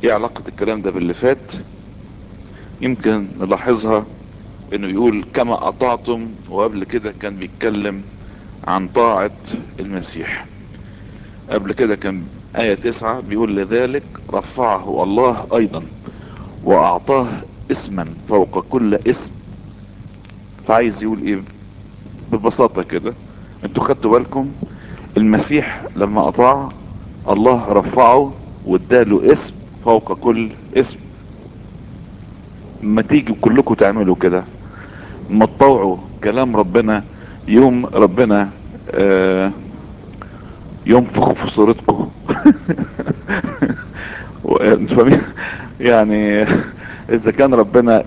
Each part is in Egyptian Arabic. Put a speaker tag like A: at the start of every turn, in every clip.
A: ايه علاقة الكلام ده باللي فات يمكن نلاحظها انه يقول كما اطعتم وقبل كده كان بيتكلم عن طاعة المسيح قبل كده كان آية تسعة بيقول لذلك رفعه الله ايضا واعطاه اسما فوق كل اسم فعايز يقول ايه ببساطة كده انتوا خدتوا بالكم المسيح لما اطاع الله رفعه واداله اسم فوق كل اسم ما تيجوا كلكم تعملوا كده ما تطوعوا كلام ربنا يوم ربنا آه ينفخ في صورتكم فاهمين يعني اذا كان ربنا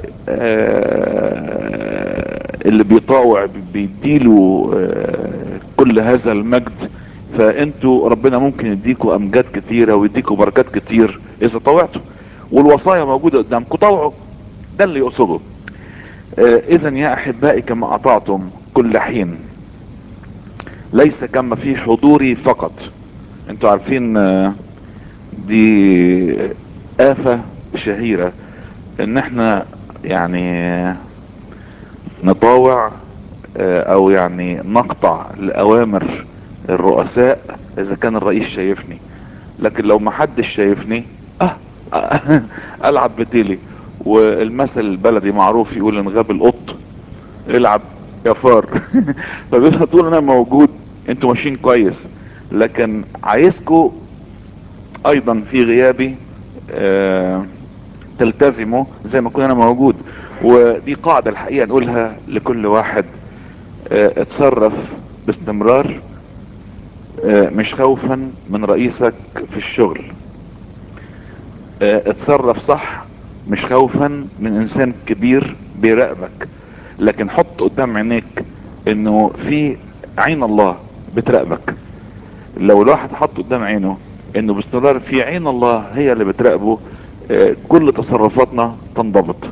A: آه اللي بيطاوع بيديله آه كل هذا المجد فانتوا ربنا ممكن يديكوا امجاد كتيرة ويديكوا بركات كتير اذا طوعتوا والوصايا موجودة قدامكم طوعوا ده اللي يقصده آه اذا يا احبائي كما اطعتم كل حين ليس كما في حضوري فقط انتوا عارفين آه دي آفة شهيرة ان احنا يعني نطاوع آه او يعني نقطع الاوامر الرؤساء اذا كان الرئيس شايفني لكن لو ما حدش شايفني اه, آه العب بديلي والمثل البلدي معروف يقول ان غاب القط العب يا فار فبيقول طول انا موجود انتوا ماشيين كويس لكن عايزكوا ايضا في غيابي آه تلتزموا زي ما كنت انا موجود ودي قاعدة الحقيقة نقولها لكل واحد اه اتصرف باستمرار اه مش خوفا من رئيسك في الشغل اه اتصرف صح مش خوفا من انسان كبير بيراقبك لكن حط قدام عينيك انه في عين الله بتراقبك لو الواحد حط قدام عينه انه باستمرار في عين الله هي اللي بتراقبه كل تصرفاتنا تنضبط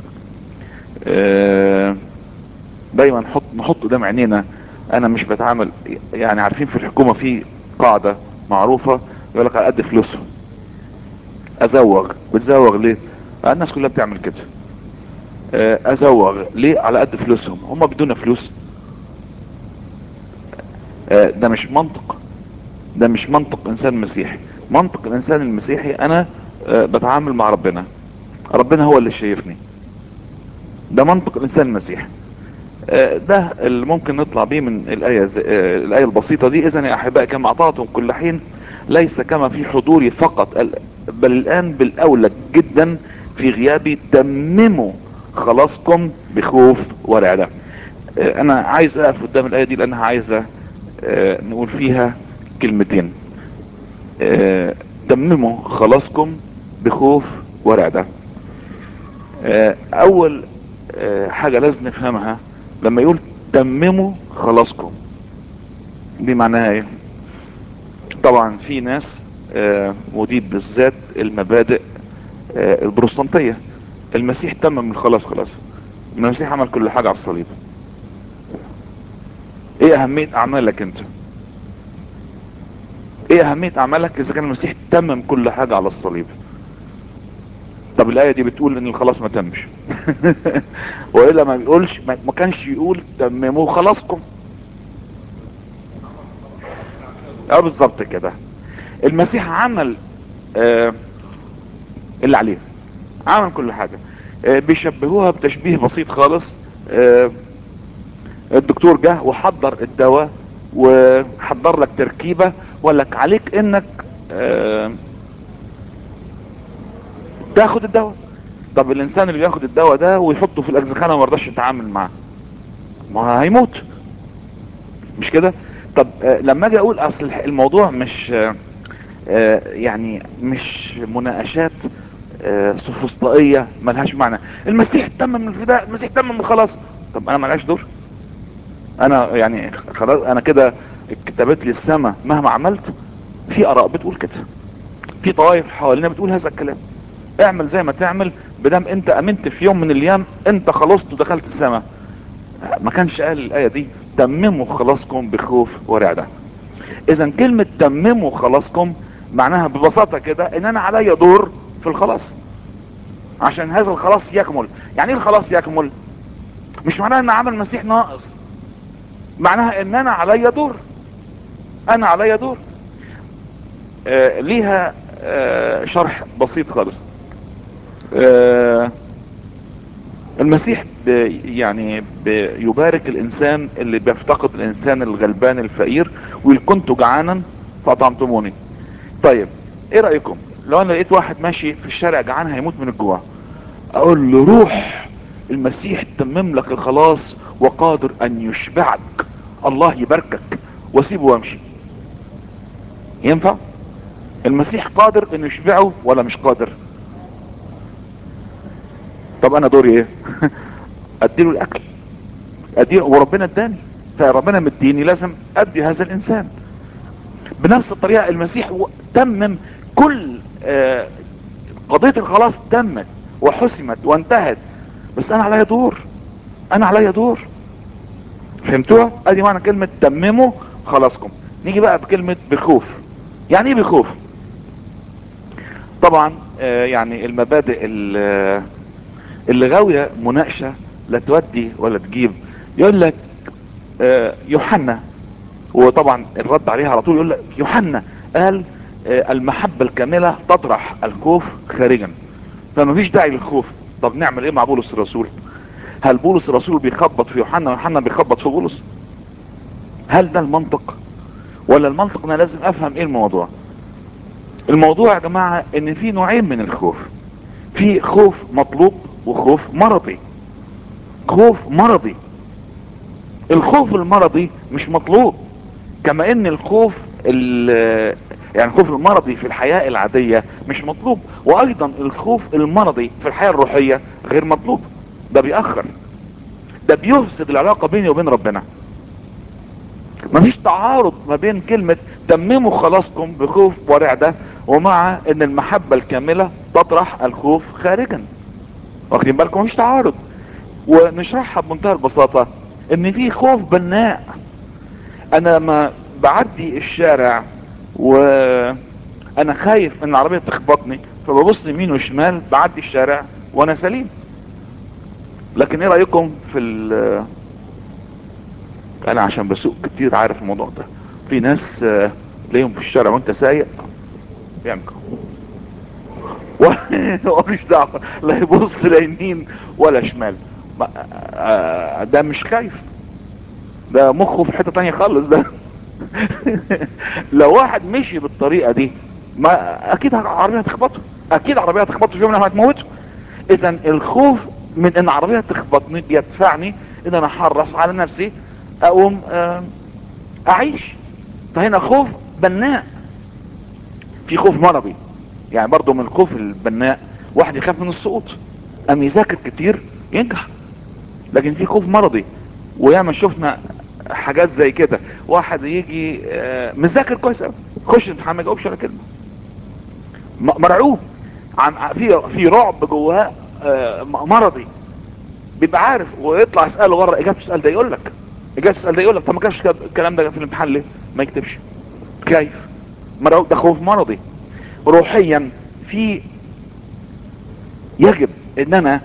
A: دايما نحط نحط قدام عينينا انا مش بتعامل يعني عارفين في الحكومة في قاعدة معروفة يقول لك على قد فلوسهم ازوغ بتزوغ ليه الناس كلها بتعمل كده ازوغ ليه على قد فلوسهم هم بدون فلوس ده مش منطق ده مش منطق انسان مسيحي منطق الانسان المسيحي انا بتعامل مع ربنا ربنا هو اللي شايفني ده منطق الانسان المسيحي ده اللي ممكن نطلع بيه من الآية, الآية البسيطة دي اذا يا احبائي كما اعطاكم كل حين ليس كما في حضوري فقط بل الان بالاولى جدا في غيابي تمموا خلاصكم بخوف ورعدة انا عايز اقف قدام الاية دي لانها عايزة نقول فيها كلمتين تمموا خلاصكم بخوف ورعدة اول حاجة لازم نفهمها لما يقول تمموا خلاصكم دي معناها ايه طبعا في ناس ودي بالذات المبادئ البروستانتية المسيح تمم الخلاص خلاص المسيح عمل كل حاجة على الصليب ايه اهمية اعمالك انت ايه اهمية اعمالك اذا كان المسيح تمم كل حاجة على الصليب طب الاية دي بتقول ان الخلاص ما تمش والا ما بيقولش ما كانش يقول تمموا خلاصكم اه بالظبط كده المسيح عمل آه اللي عليه عمل كل حاجة آه بيشبهوها بتشبيه بسيط خالص آه الدكتور جه وحضر الدواء وحضر لك تركيبة وقال لك عليك انك آه تاخد الدواء طب الانسان اللي بياخد الدواء ده ويحطه في الاجزخانة وما رضاش يتعامل معاه ما هيموت مش كده طب آه لما اجي اقول اصل الموضوع مش آه آه يعني مش مناقشات سوفسطائية ملهاش معنى المسيح تمم الفداء المسيح تمم خلاص طب انا ملهاش دور انا يعني خلاص انا كده كتبت لي السماء مهما عملت في اراء بتقول كده في طوائف حوالينا بتقول هذا الكلام اعمل زي ما تعمل بدام انت امنت في يوم من الايام انت خلصت ودخلت السماء ما كانش قال الايه دي تمموا خلاصكم بخوف ورعده اذا كلمه تمموا خلاصكم معناها ببساطه كده ان انا عليا دور في الخلاص عشان هذا الخلاص يكمل يعني ايه الخلاص يكمل مش معناها ان عمل المسيح ناقص معناها ان انا عليا دور انا عليا دور آه ليها آه شرح بسيط خالص آه المسيح بي يعني بيبارك الانسان اللي بيفتقد الانسان الغلبان الفقير ويقول كنت جعانا فاطعمتموني طيب ايه رايكم لو انا لقيت واحد ماشي في الشارع جعان هيموت من الجوع اقول له روح المسيح تمم لك الخلاص وقادر ان يشبعك الله يباركك واسيبه وامشي ينفع المسيح قادر انه يشبعه ولا مش قادر طب انا دوري ايه اديله الاكل اديله وربنا اداني فربنا مديني لازم ادي هذا الانسان بنفس الطريقة المسيح تمم كل آه قضية الخلاص تمت وحسمت وانتهت بس انا عليا دور انا عليا دور فهمتوها ادي معنى كلمة تمموا خلاصكم نيجي بقى بكلمة بخوف يعني ايه بخوف طبعا آه يعني المبادئ اللي غاوية مناقشة لا تودي ولا تجيب يقول لك آه يوحنا وطبعا الرد عليها على طول يقول لك يوحنا قال آه المحبة الكاملة تطرح الخوف خارجا فما فيش داعي للخوف طب نعمل ايه مع بولس الرسول هل بولس الرسول بيخبط في يوحنا ويوحنا بيخبط في بولس هل ده المنطق ولا المنطق انا لازم افهم ايه الموضوع الموضوع يا جماعة ان في نوعين من الخوف في خوف مطلوب وخوف مرضي خوف مرضي الخوف المرضي مش مطلوب كما ان الخوف يعني الخوف المرضي في الحياة العادية مش مطلوب وايضا الخوف المرضي في الحياة الروحية غير مطلوب ده بيأخر ده بيفسد العلاقة بيني وبين ربنا مفيش تعارض ما بين كلمة تمموا خلاصكم بخوف ورعدة ومع ان المحبة الكاملة تطرح الخوف خارجا واخدين بالكم مفيش تعارض ونشرحها بمنتهى البساطة ان في خوف بناء انا لما بعدي الشارع وانا خايف ان العربية تخبطني فببص يمين وشمال بعدي الشارع وانا سليم لكن ايه رأيكم في ال انا عشان بسوق كتير عارف الموضوع ده في ناس تلاقيهم في الشارع وانت سايق يعمل ومش دعوه لا يبص لا يمين ولا شمال ده مش خايف ده مخه في حته تانية خالص ده لو واحد مشي بالطريقه دي ما اكيد عربيه هتخبطه اكيد عربيه هتخبطه شو منها هتموته اذا الخوف من ان عربيه تخبطني بيدفعني ان انا احرص على نفسي اقوم اعيش فهنا خوف بناء في خوف مرضي يعني برضو من الخوف البناء واحد يخاف من السقوط ام يذاكر كتير ينجح لكن في خوف مرضي وياما شفنا حاجات زي كده واحد يجي مذاكر كويس قوي خش الامتحان ما يجاوبش على كلمه مرعوب عن في في رعب جواه مرضي بيبقى عارف ويطلع يساله بره اجابه السؤال ده يقول لك اجابه السؤال ده يقول لك طب ما كانش الكلام ده في الامتحان ليه ما يكتبش كيف مرعوب ده خوف مرضي روحيا في يجب ان انا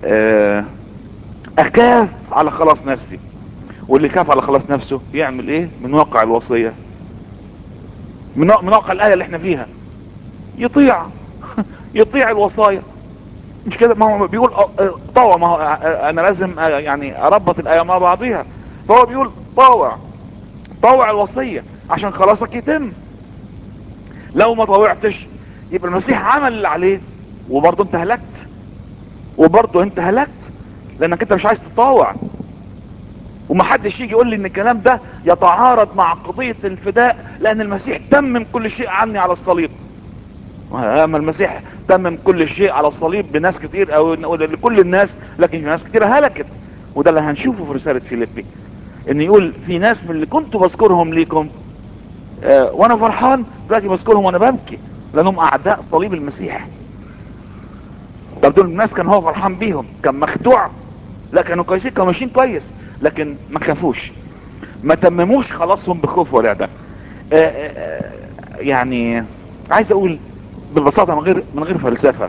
A: اخاف على خلاص نفسي واللي خاف على خلاص نفسه يعمل ايه من واقع الوصية من من واقع الاية اللي احنا فيها يطيع يطيع الوصايا مش كده ما هو بيقول طاوع ما هو انا لازم يعني اربط الاية مع بعضيها فهو بيقول طاوع طاوع الوصية عشان خلاصك يتم لو ما طاوعتش يبقى المسيح عمل اللي عليه وبرضه انت هلكت وبرضه انت هلكت لانك انت مش عايز تطاوع ومحدش يجي يقول لي ان الكلام ده يتعارض مع قضية الفداء لان المسيح تمم كل شيء عني على الصليب اما المسيح تمم كل شيء على الصليب بناس كتير او لكل الناس لكن في ناس كتير هلكت وده اللي هنشوفه في رسالة فيليبي ان يقول في ناس من اللي كنت بذكرهم ليكم آه وانا فرحان دلوقتي بذكرهم وانا ببكي لانهم اعداء صليب المسيح طب دول الناس كان هو فرحان بيهم كان مخدوع لا كانوا كويسين كانوا ماشيين كويس لكن ما خافوش ما تمموش خلاصهم بخوف ولا ده آه آه يعني عايز اقول ببساطة من غير من غير فلسفة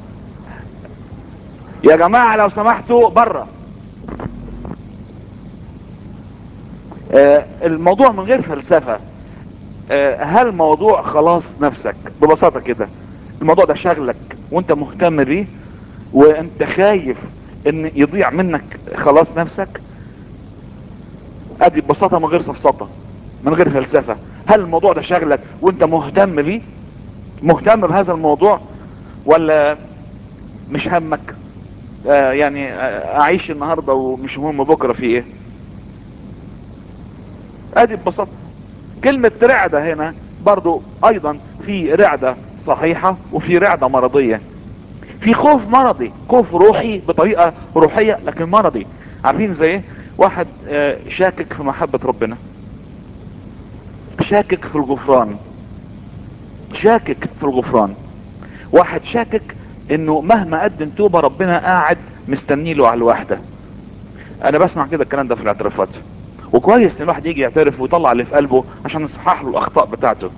A: يا جماعة لو سمحتوا بره آه الموضوع من غير فلسفة آه هل موضوع خلاص نفسك ببساطة كده الموضوع ده شغلك وانت مهتم بيه وانت خايف ان يضيع منك خلاص نفسك ادي ببساطة من غير سفسطة من غير فلسفة هل الموضوع ده شغلك وانت مهتم بيه مهتم بهذا الموضوع ولا مش همك آه يعني آه اعيش النهاردة ومش مهم بكرة في ايه ادي ببساطة كلمة رعدة هنا برضو ايضا في رعدة صحيحة وفي رعدة مرضية في خوف مرضي خوف روحي بطريقة روحية لكن مرضي عارفين زي ايه واحد آه شاكك في محبة ربنا شاكك في الغفران شاكك في الغفران واحد شاكك انه مهما قدم توبة ربنا قاعد مستني له على الواحدة انا بسمع كده الكلام ده في الاعترافات وكويس ان الواحد يجي يعترف ويطلع اللي في قلبه عشان يصحح له الاخطاء بتاعته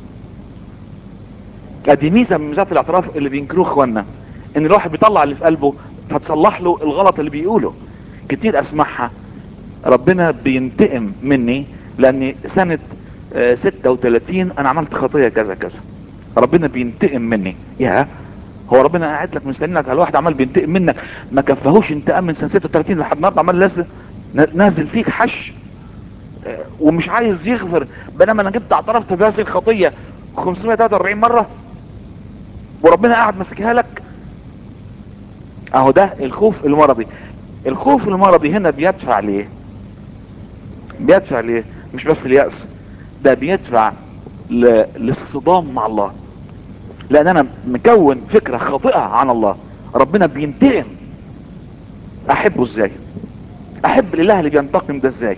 A: ادي ميزة من ميزات الاعتراف اللي بينكروه اخوانا ان الواحد بيطلع اللي في قلبه فتصلح له الغلط اللي بيقوله كتير اسمعها ربنا بينتقم مني لاني سنة آه 36 انا عملت خطية كذا كذا ربنا بينتقم مني يا هو ربنا قاعد لك مستنيك على واحد عمال بينتقم منك ما كفهوش انتقام من سنة 36 لحد النهارده عمال لازم نازل فيك حش آه ومش عايز يغفر بينما انا جبت اعترفت بهذه الخطية 543 مرة وربنا قاعد ماسكها لك اهو ده الخوف المرضي الخوف المرضي هنا بيدفع ليه بيدفع ليه مش بس اليأس ده بيدفع ل... للصدام مع الله لان انا مكون فكرة خاطئة عن الله ربنا بينتقم احبه ازاي احب الاله اللي بينتقم ده ازاي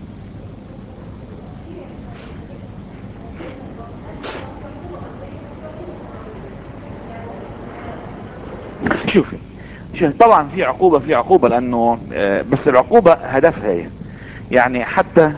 A: شوفي شوف طبعا في عقوبة في عقوبة لانه بس العقوبة هدفها ايه يعني حتى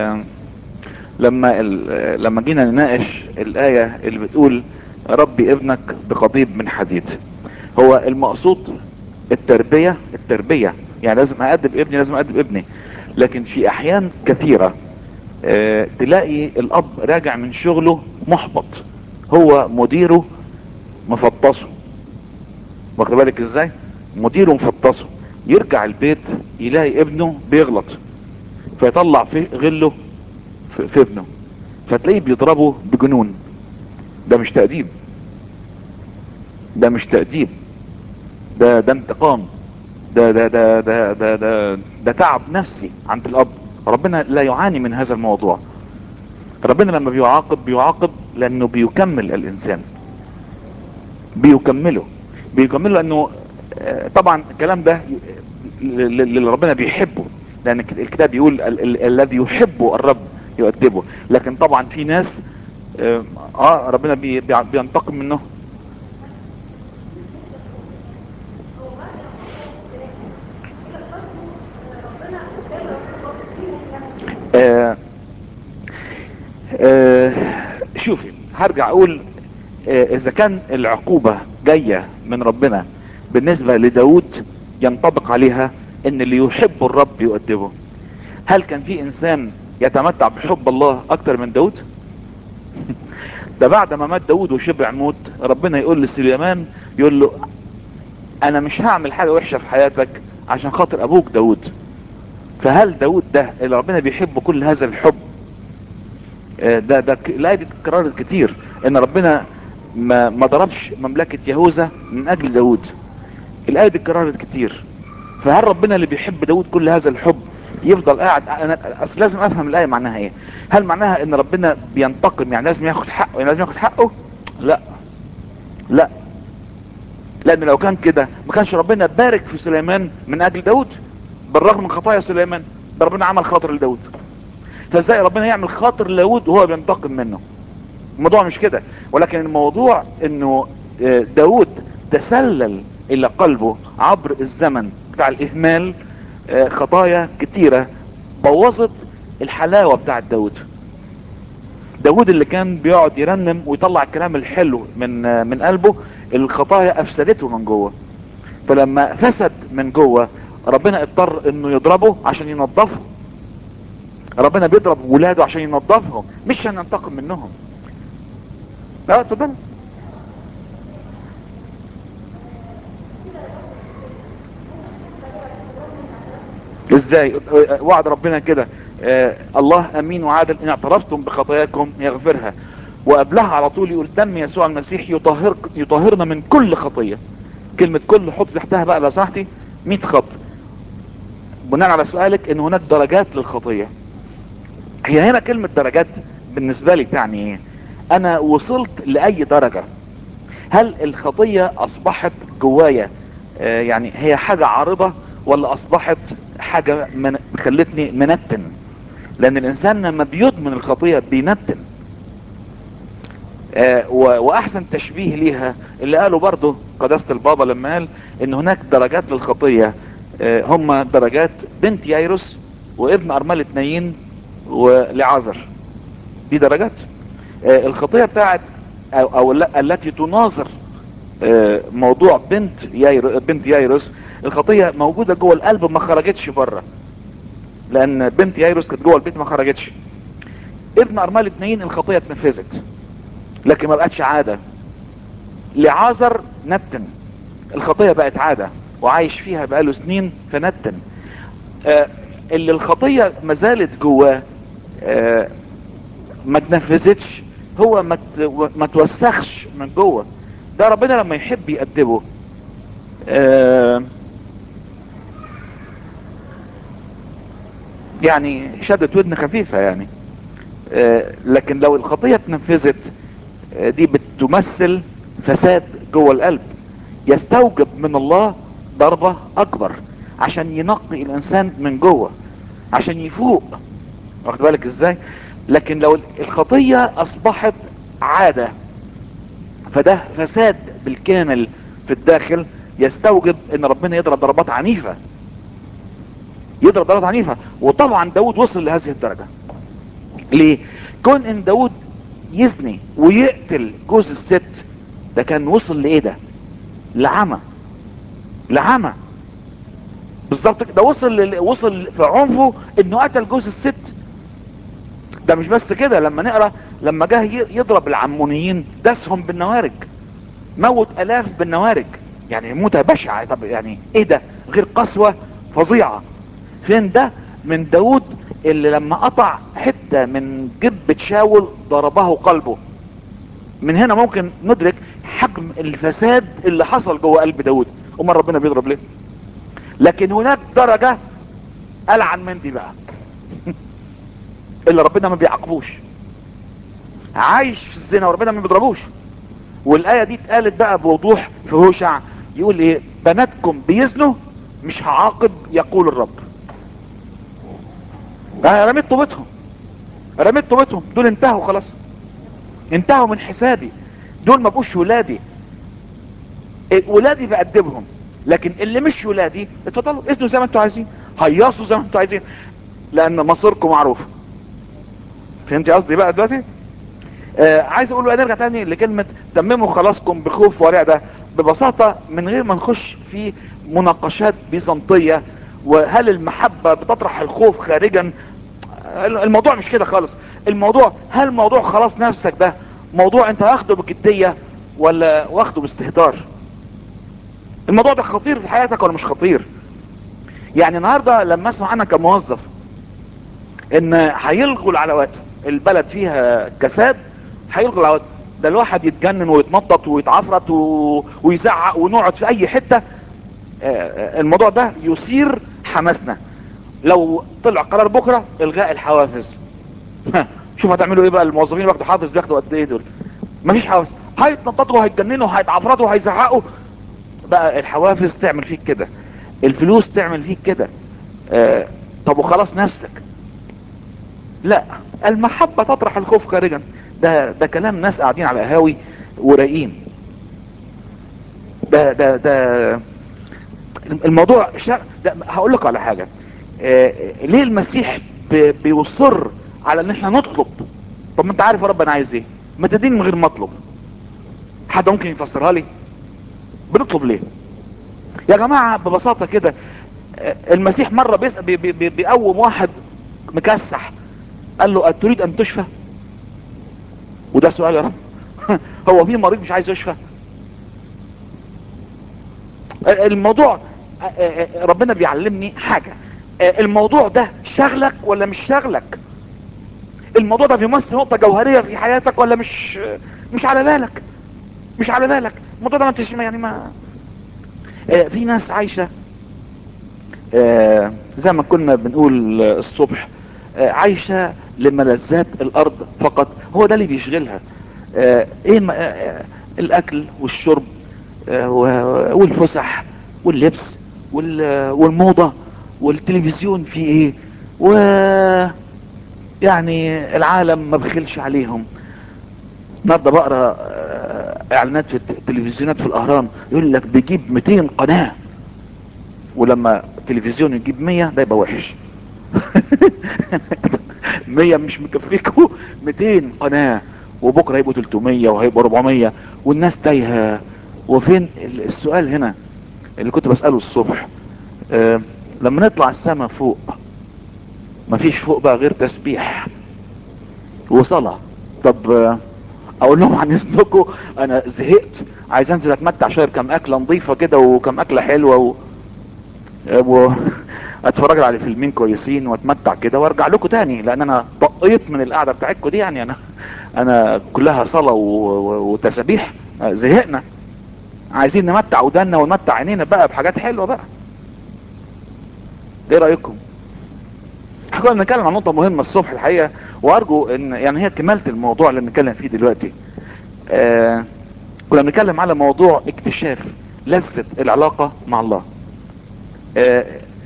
A: لما لما جينا نناقش الآية اللي بتقول ربي ابنك بقضيب من حديد هو المقصود التربية التربية يعني لازم أأدب ابني لازم أأدب ابني لكن في أحيان كثيرة تلاقي الأب راجع من شغله محبط هو مديره مفطسه واخد بالك ازاي مديره مفطسه يرجع البيت يلاقي ابنه بيغلط فيطلع في غله في, في ابنه فتلاقيه بيضربه بجنون ده مش تأديب ده مش تأديب ده ده انتقام ده ده ده ده ده ده, ده تعب نفسي عند الاب ربنا لا يعاني من هذا الموضوع ربنا لما بيعاقب بيعاقب لانه بيكمل الانسان بيكمله بيكمله لانه طبعا الكلام ده اللي ربنا بيحبه لان الكتاب يقول الذي يحب الرب يؤدبه لكن طبعا في ناس اه ربنا بي بينتقم منه آه آه شوفي هرجع اقول آه اذا كان العقوبة جاية من ربنا بالنسبة لداود ينطبق عليها ان اللي يحب الرب يؤدبه هل كان في انسان يتمتع بحب الله اكتر من داود ده بعد ما مات داود وشبع موت ربنا يقول لسليمان يقول له انا مش هعمل حاجة وحشة في حياتك عشان خاطر ابوك داود فهل داود ده اللي ربنا بيحب كل هذا الحب ده ده الايه دي اتكررت كتير ان ربنا ما ما ضربش مملكة يهوذا من اجل داود الايه دي اتكررت كتير فهل ربنا اللي بيحب داود كل هذا الحب يفضل قاعد انا اصل لازم افهم الايه معناها ايه هل معناها ان ربنا بينتقم يعني لازم ياخد حقه يعني لازم ياخد حقه لا لا لان لو كان كده ما كانش ربنا بارك في سليمان من اجل داود بالرغم من خطايا سليمان ده ربنا عمل خاطر لداود فازاي ربنا يعمل خاطر لداود وهو بينتقم منه الموضوع مش كده ولكن الموضوع انه داود تسلل الى قلبه عبر الزمن بتاع الاهمال خطايا كتيرة بوظت الحلاوة بتاعت داود داود اللي كان بيقعد يرنم ويطلع الكلام الحلو من من قلبه الخطايا افسدته من جوه فلما فسد من جوه ربنا اضطر انه يضربه عشان ينظفه ربنا بيضرب ولاده عشان ينظفهم مش عشان ينتقم منهم لا اتفضل ازاي وعد ربنا كده آه الله امين وعادل ان اعترفتم بخطاياكم يغفرها وقبلها على طول يقول دم يسوع المسيح يطهر يطهرنا من كل خطيه كلمه كل حط تحتها بقى لو سمحتي 100 خط بناء على سؤالك ان هناك درجات للخطيه هي هنا كلمه درجات بالنسبه لي تعني ايه انا وصلت لاي درجه هل الخطيه اصبحت جوايا آه يعني هي حاجه عارضه ولا اصبحت حاجة من خلتني منتن لان الانسان لما بيدمن الخطية بينتن آه واحسن تشبيه ليها اللي قاله برضه قداسة البابا لما قال ان هناك درجات للخطية آه هم درجات بنت يايروس وابن ارملة نايين ولعازر دي درجات آه الخطية بتاعت او, أو التي تناظر موضوع بنت ياير بنت يايروس الخطيه موجوده جوه القلب ما خرجتش بره لان بنت يايروس كانت جوه البيت ما خرجتش ابن ارمال اتنين الخطيه اتنفذت لكن ما بقتش عاده لعازر نتن الخطيه بقت عاده وعايش فيها بقاله سنين فنتن آه اللي الخطيه ما زالت جواه آه ما اتنفذتش هو ما ما توسخش من جوه ده ربنا لما يحب يأدبه آه يعني شدت ودن خفيفة يعني آه لكن لو الخطية اتنفذت آه دي بتمثل فساد جوه القلب يستوجب من الله ضربة اكبر عشان ينقي الانسان من جوه عشان يفوق واخد بالك ازاي لكن لو الخطية اصبحت عادة فده فساد بالكامل في الداخل يستوجب ان ربنا يضرب ضربات عنيفة يضرب ضربات عنيفة وطبعا داود وصل لهذه الدرجة ليه كون ان داود يزني ويقتل جوز الست ده كان وصل لايه ده لعمى لعمى بالظبط ده وصل ل... وصل في عنفه انه قتل جوز الست ده مش بس كده لما نقرا لما جه يضرب العمونيين دسهم بالنوارج موت الاف بالنوارج يعني موتة بشعة طب يعني ايه ده غير قسوة فظيعة فين ده من داود اللي لما قطع حتة من جبة شاول ضربه قلبه من هنا ممكن ندرك حجم الفساد اللي حصل جوه قلب داود امال ربنا بيضرب ليه لكن هناك درجة العن من دي بقى اللي ربنا ما بيعاقبوش عايش في الزنا وربنا ما بيضربوش والايه دي اتقالت بقى بوضوح في هوشع يقول ايه بناتكم بيزنوا مش هعاقب يقول الرب انا رميت طوبتهم رميت طوبتهم دول انتهوا خلاص انتهوا من حسابي دول ما بقوش ولادي ولادي بأدبهم لكن اللي مش ولادي اتفضلوا اذنوا زي ما انتوا عايزين هيصوا زي ما انتوا عايزين لان مصيركم معروف فهمتي قصدي بقى دلوقتي آه عايز اقول نرجع تاني لكلمة تمموا خلاصكم بخوف ورع ده ببساطة من غير ما نخش في مناقشات بيزنطية وهل المحبة بتطرح الخوف خارجا الموضوع مش كده خالص الموضوع هل موضوع خلاص نفسك ده موضوع انت واخده بجدية ولا واخده باستهتار الموضوع ده خطير في حياتك ولا مش خطير يعني النهاردة لما اسمع انا كموظف ان هيلغوا العلاوات البلد فيها كساد هيلغوا العلاوات ده الواحد يتجنن ويتنطط ويتعفرت و... ويزعق ونقعد في اي حتة الموضوع ده يثير حماسنا لو طلع قرار بكرة الغاء الحوافز شوف هتعملوا ايه بقى الموظفين بياخدوا حافز بياخدوا قد ايه دول مفيش حوافز هيتنططوا هيتجننوا هيتعفرطوا هيزعقوا بقى الحوافز تعمل فيك كده الفلوس تعمل فيك كده آه طب وخلاص نفسك لا المحبة تطرح الخوف خارجا ده ده كلام ناس قاعدين على قهاوي ورايقين ده ده ده الموضوع شا... ده هقول لك على حاجة آه ليه المسيح ب... بيصر على ان احنا نطلب طب ما انت عارف يا رب انا عايز ايه ما تديني من غير ما اطلب حد ممكن يفسرها لي بنطلب ليه يا جماعة ببساطة كده آه، المسيح مرة بيسأل بي بي بي بيقوم واحد مكسح قال له أتريد أن تشفى وده سؤال يا رب هو في مريض مش عايز يشفى آه، الموضوع آه، آه، ربنا بيعلمني حاجة آه، الموضوع ده شغلك ولا مش شغلك الموضوع ده بيمثل نقطة جوهرية في حياتك ولا مش مش على بالك مش على بالك الموضوع ده ما انتش يعني ما آه، في ناس عايشة آه، زي ما كنا بنقول آه، الصبح آه، عايشة لملذات الارض فقط هو ده اللي بيشغلها آه، ايه ما- آه، الاكل والشرب آه، و- والفسح واللبس وال- والموضة والتلفزيون فيه ايه و يعني العالم ما بخلش عليهم النهارده بقرا آه، اعلانات في الت- التلفزيونات في الاهرام يقول لك بيجيب 200 قناه ولما التلفزيون يجيب 100 ده يبقى وحش 100 مش مكفيكوا 200 قناه وبكره هيبقوا 300 وهيبقوا 400 والناس تايهه وفين ال- السؤال هنا اللي كنت بساله الصبح آه لما نطلع السما فوق مفيش فوق بقى غير تسبيح وصلاة طب آه، اقول لهم عن اذنكم انا زهقت عايز انزل اتمتع شويه بكم اكله نظيفه كده وكم اكله حلوه و... و... اتفرج على فيلمين كويسين واتمتع كده وارجع لكم تاني لان انا طقيت من القعده بتاعتكم دي يعني انا انا كلها صلاه و... و... وتسابيح آه، زهقنا عايزين نمتع ودنا ونمتع عينينا بقى بحاجات حلوه بقى ايه رايكم احنا كنا بنتكلم عن نقطة مهمة الصبح الحقيقة وارجو ان يعني هي كمالة الموضوع اللي بنتكلم فيه دلوقتي آه كنا بنتكلم على موضوع اكتشاف لذة العلاقة مع الله آه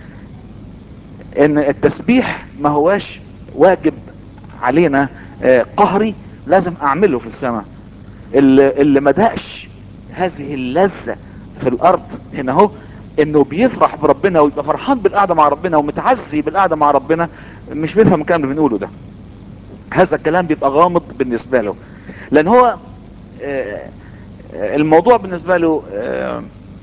A: ان التسبيح ما هواش واجب علينا آه قهري لازم اعمله في السماء اللي, اللي ما دقش هذه اللذة في الارض هنا اهو انه بيفرح بربنا ويبقى فرحان بالقعدة مع ربنا ومتعزي بالقعدة مع ربنا مش بيفهم الكلام اللي بنقوله ده هذا الكلام بيبقى غامض بالنسبة له لان هو آه، آه، الموضوع بالنسبة له آه،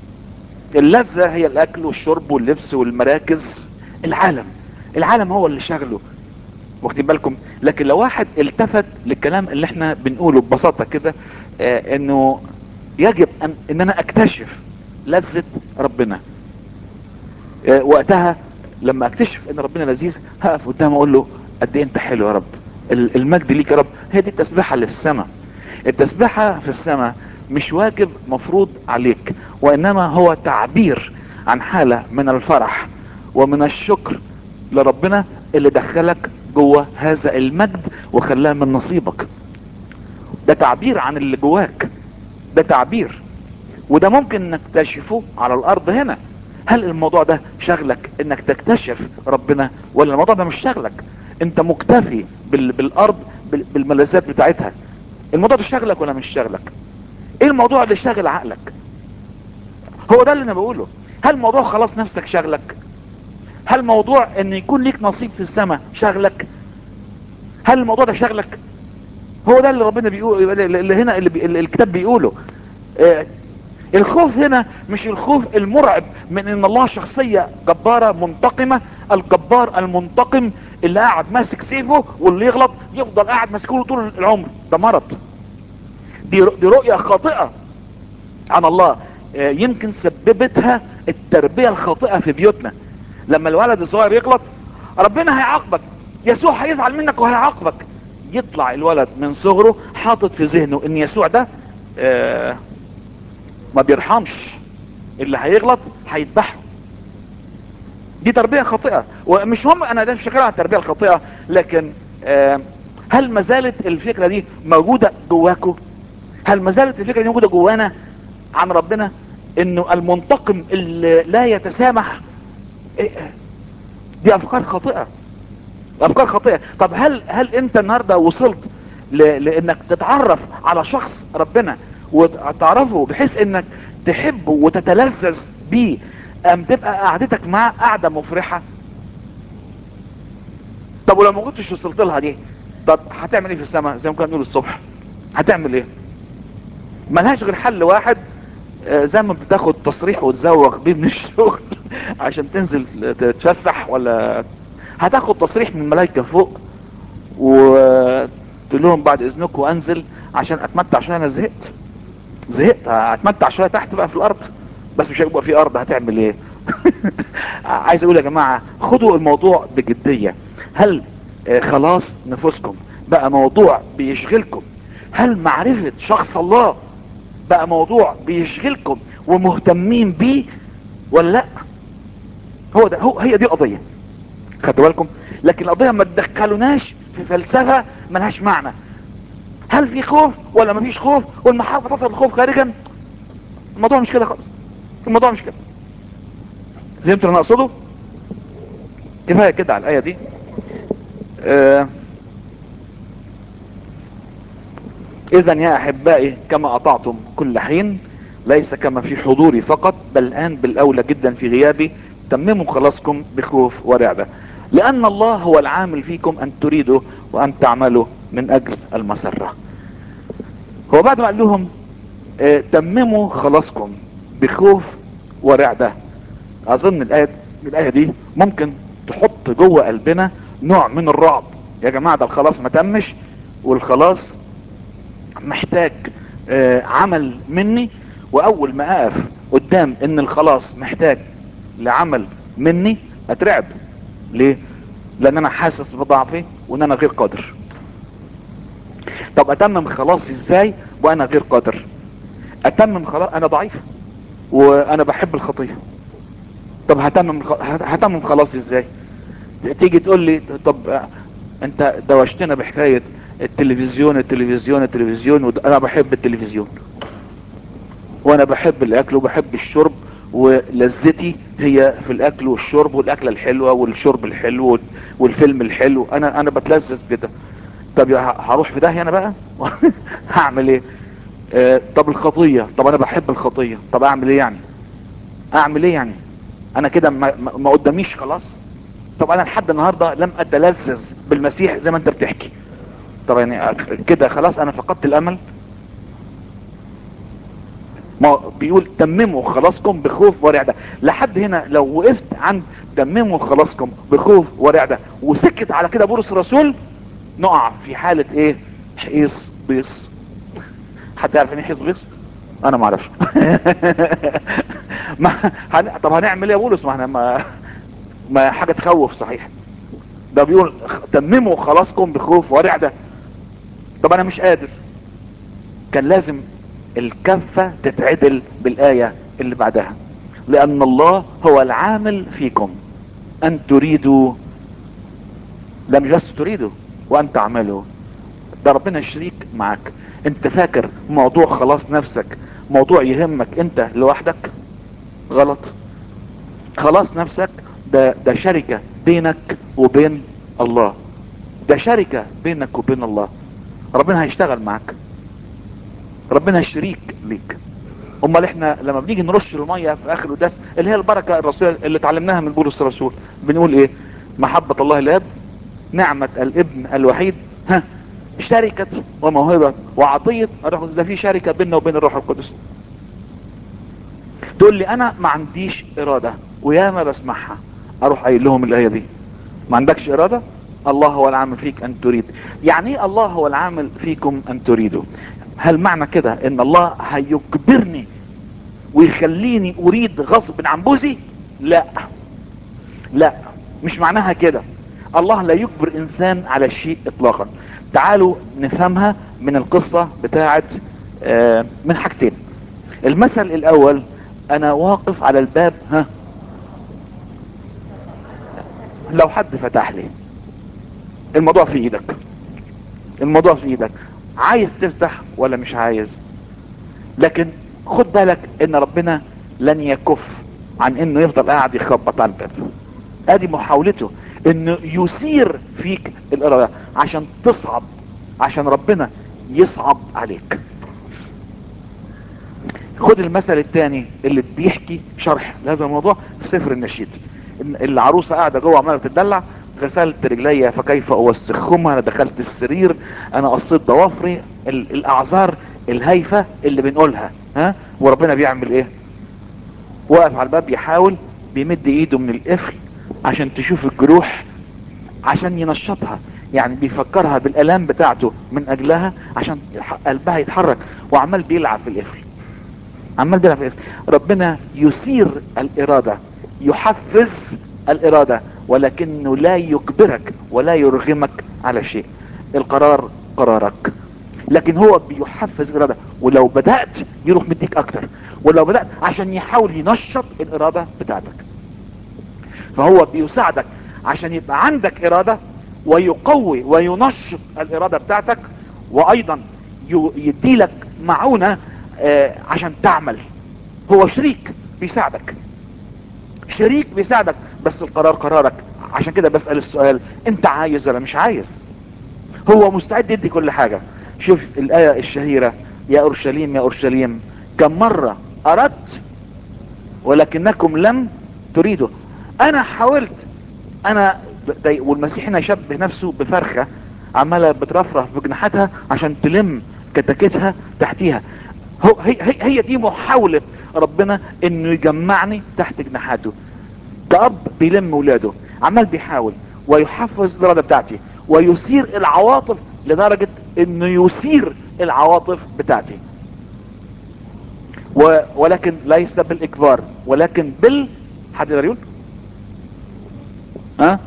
A: اللذة هي الاكل والشرب واللبس والمراكز العالم العالم هو اللي شغله واخدين بالكم لكن لو واحد التفت للكلام اللي احنا بنقوله ببساطة كده آه، انه يجب ان, ان انا اكتشف لذة ربنا آه، وقتها لما اكتشف ان ربنا لذيذ هقف قدامه اقول له قد ايه انت حلو يا رب ال- المجد ليك يا رب هي دي التسبيحة اللي في السماء التسبيحة في السماء مش واجب مفروض عليك وانما هو تعبير عن حالة من الفرح ومن الشكر لربنا اللي دخلك جوه هذا المجد وخلاه من نصيبك ده تعبير عن اللي جواك ده تعبير وده ممكن نكتشفه على الارض هنا هل الموضوع ده شغلك انك تكتشف ربنا ولا الموضوع ده مش شغلك انت مكتفي بال... بالارض بال... بالملذات بتاعتها الموضوع ده شغلك ولا مش شغلك ايه الموضوع اللي شاغل عقلك هو ده اللي انا بقوله هل موضوع خلاص نفسك شغلك هل موضوع ان يكون ليك نصيب في السماء شغلك هل الموضوع ده شغلك هو ده اللي ربنا بيقول اللي هنا اللي, بي... اللي الكتاب بيقوله آه، الخوف هنا مش الخوف المرعب من ان الله شخصية جبارة منتقمة الجبار المنتقم اللي قاعد ماسك سيفه واللي يغلط يفضل قاعد ماسكه طول العمر ده مرض دي دي رؤية خاطئة عن الله آه، يمكن سببتها التربية الخاطئة في بيوتنا لما الولد الصغير يغلط ربنا هيعاقبك يسوع هيزعل منك وهيعاقبك يطلع الولد من صغره حاطط في ذهنه ان يسوع ده آه ما بيرحمش اللي هيغلط هيذبحه دي تربية خاطئة ومش هم انا ده مش شغال على التربية الخاطئة لكن آه هل ما زالت الفكرة دي موجودة جواكم هل ما زالت الفكرة دي موجودة جوانا عن ربنا انه المنتقم اللي لا يتسامح إيه، دي افكار خاطئة افكار خاطئة طب هل هل انت النهاردة وصلت ل- لانك تتعرف على شخص ربنا وتعرفه بحيث انك تحبه وتتلذذ بيه ام تبقى قعدتك معاه قعدة مفرحة طب ولو ما كنتش وصلت لها دي طب هتعمل ايه في السماء زي ما كنا نقول الصبح هتعمل ايه ملهاش غير حل واحد آه، زي ما بتاخد تصريح وتزوغ بيه من الشغل عشان تنزل تتفسح ولا هتاخد تصريح من الملائكة فوق وتقول لهم بعد اذنكم انزل عشان اتمتع عشان انا زهقت زهقت هتمتع شويه تحت بقى في الارض بس مش هيبقى في ارض هتعمل ايه عايز اقول يا جماعه خدوا الموضوع بجديه هل آه، خلاص نفوسكم بقى موضوع بيشغلكم هل معرفه شخص الله بقى موضوع بيشغلكم ومهتمين بيه ولا لا هو ده هو هي دي القضيه خدتوا بالكم لكن القضيه ما تدخلوناش في فلسفه ملهاش معنى هل في خوف ولا مفيش خوف والمحبه تطلب الخوف خارجا الموضوع مش كده خالص الموضوع مش كده فهمت اللي انا اقصده كفايه كده على الايه دي آه اذا يا احبائي كما اطعتم كل حين ليس كما في حضوري فقط بل الان بالاولى جدا في غيابي تمموا خلاصكم بخوف ورعبه لان الله هو العامل فيكم ان تريدوا وان تعملوا من اجل المسره هو بعد ما قال لهم آه، تمموا خلاصكم بخوف ورعدة اظن الايه الايه دي ممكن تحط جوه قلبنا نوع من الرعب يا جماعه ده الخلاص ما تمش والخلاص محتاج آه، عمل مني واول ما اقف قدام ان الخلاص محتاج لعمل مني اترعب ليه لان انا حاسس بضعفي وان انا غير قادر طب اتمم خلاصي ازاي وانا غير قادر اتمم خلاص انا ضعيف وانا بحب الخطيه طب هتمم خ- هتمم خلاصي ازاي تيجي تقول لي طب آه، انت دوشتنا بحكايه التلفزيون التلفزيون التلفزيون ود- انا بحب التلفزيون وانا بحب الاكل وبحب الشرب ولذتي هي في الاكل والشرب والاكله الحلوه والشرب الحلو والفيلم الحلو انا انا بتلذذ كده طب يا ه- هروح في داهيه انا بقى هعمل ايه آه طب الخطيه طب انا بحب الخطيه طب اعمل ايه يعني اعمل ايه يعني انا كده ما, ما ما قداميش خلاص طب انا لحد النهارده لم اتلذذ بالمسيح زي ما انت بتحكي طب يعني كده خلاص انا فقدت الامل ما بيقول تمموا خلاصكم بخوف ورعدة لحد هنا لو وقفت عند تمموا خلاصكم بخوف ورعدة وسكت على كده بولس الرسول نقع في حالة ايه حيص بيص حد يعرف يعني ايه حيص بيص انا ما اعرفش ما هن... طب هنعمل ايه يا بولس ما احنا ما... ما حاجة تخوف صحيح ده بيقول خ- تمموا خلاصكم بخوف ورعدة طب انا مش قادر كان لازم الكفة تتعدل بالآية اللي بعدها لأن الله هو العامل فيكم أن تريدوا لا مش بس تريدوا وأن تعملوا ده ربنا شريك معك انت فاكر موضوع خلاص نفسك موضوع يهمك انت لوحدك غلط خلاص نفسك ده ده شركة بينك وبين الله ده شركة بينك وبين الله ربنا هيشتغل معك ربنا شريك ليك امال احنا لما بنيجي نرش الميه في اخر القداس اللي هي البركه الرسوليه اللي اتعلمناها من بولس الرسول بنقول ايه محبه الله الاب نعمه الابن الوحيد ها شركه وموهبه وعطيه الروح القدس ده في شركه بيننا وبين الروح القدس تقول لي انا ما عنديش اراده وياما بسمعها اروح قايل لهم الايه دي ما عندكش اراده الله هو العامل فيك ان تريد يعني ايه الله هو العامل فيكم ان تريدوا هل معنى كده ان الله هيجبرني ويخليني اريد غصب عن بوزي لا لا مش معناها كده الله لا يجبر انسان على شيء اطلاقا تعالوا نفهمها من القصة بتاعت آه، من حاجتين المثل الاول انا واقف على الباب ها لو حد فتح لي الموضوع في ايدك الموضوع في ايدك عايز تفتح ولا مش عايز لكن خد بالك ان ربنا لن يكف عن انه يفضل قاعد يخبط على الباب ادي محاولته انه يثير فيك الاراده عشان تصعب عشان ربنا يصعب عليك خد المثل الثاني اللي بيحكي شرح لهذا الموضوع في سفر النشيد إن العروسه قاعده جوه عماله بتدلع غسلت رجلي فكيف اوسخهما انا دخلت السرير انا قصيت ضوافري ال- الاعذار الهايفة اللي بنقولها ها وربنا بيعمل ايه واقف على الباب يحاول بيمد ايده من القفل عشان تشوف الجروح عشان ينشطها يعني بيفكرها بالالام بتاعته من اجلها عشان يح- قلبها يتحرك وعمال بيلعب في القفل عمال بيلعب في القفل ربنا يثير الاراده يحفز الاراده ولكنه لا يجبرك ولا يرغمك على شيء القرار قرارك لكن هو بيحفز الاراده ولو بدات يروح مديك اكتر ولو بدات عشان يحاول ينشط الاراده بتاعتك فهو بيساعدك عشان يبقى عندك اراده ويقوي وينشط الاراده بتاعتك وايضا ي- يديلك معونه آه، عشان تعمل هو شريك بيساعدك شريك بيساعدك بس القرار قرارك عشان كده بسأل السؤال انت عايز ولا مش عايز هو مستعد يدي كل حاجة شوف الآية الشهيرة يا أورشليم يا أورشليم كم مرة أردت ولكنكم لم تريدوا أنا حاولت أنا دي والمسيح هنا يشبه نفسه بفرخة عمالة بترفرف بجناحاتها عشان تلم كتاكيتها تحتيها هو هي, هي, هي دي محاولة ربنا انه يجمعني تحت جناحاته كأب بيلم ولاده عمال بيحاول ويحفز الإرادة بتاعتي ويثير العواطف لدرجة انه يثير العواطف بتاعتي و... ولكن ليس بالاجبار ولكن بال حد يقدر يقول ها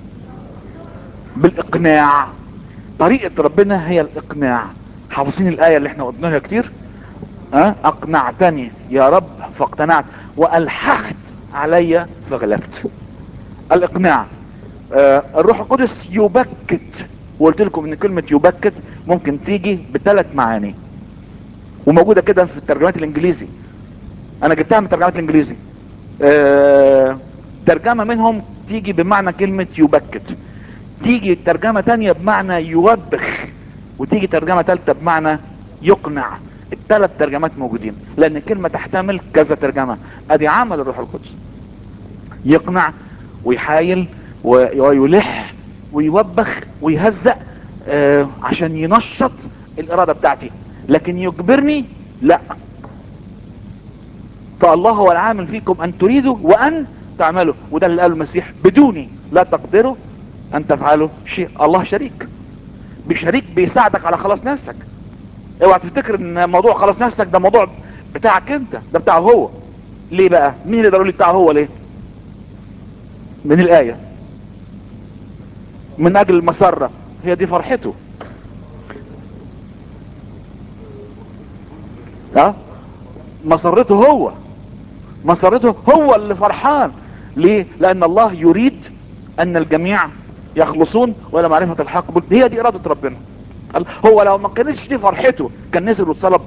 A: بالاقناع طريقة ربنا هي الاقناع حافظين الاية اللي احنا قلناها كتير ها اقنعتني يا رب فاقتنعت والححت علي فغلبت الاقناع آه الروح القدس يبكت وقلت لكم ان كلمة يبكت ممكن تيجي بثلاث معاني وموجودة كده في الترجمات الانجليزي انا جبتها من الترجمات الانجليزي آه ترجمة منهم تيجي بمعنى كلمة يبكت تيجي ترجمة تانية بمعنى يوبخ وتيجي ترجمة تالتة بمعنى يقنع الثلاث ترجمات موجودين لان الكلمة تحتمل كذا ترجمة ادي عمل الروح القدس يقنع ويحايل و- ويلح ويوبخ ويهزأ آه عشان ينشط الارادة بتاعتي لكن يجبرني لا فالله هو العامل فيكم ان تريدوا وان تعملوا وده اللي قاله المسيح بدوني لا تقدروا ان تفعلوا شيء الله شريك بشريك بيساعدك على خلاص نفسك اوعى تفتكر ان موضوع خلاص نفسك ده موضوع بتاعك انت ده بتاعه هو ليه بقى مين اللي يقدر يقول لي بتاعه هو ليه من الايه من اجل المسرة هي دي فرحته ها مسرته هو مسرته هو اللي فرحان ليه لان الله يريد ان الجميع يخلصون ولا معرفة الحق بال- هي دي ارادة ربنا قال هو لو ما كانتش دي فرحته كان نزل واتصلب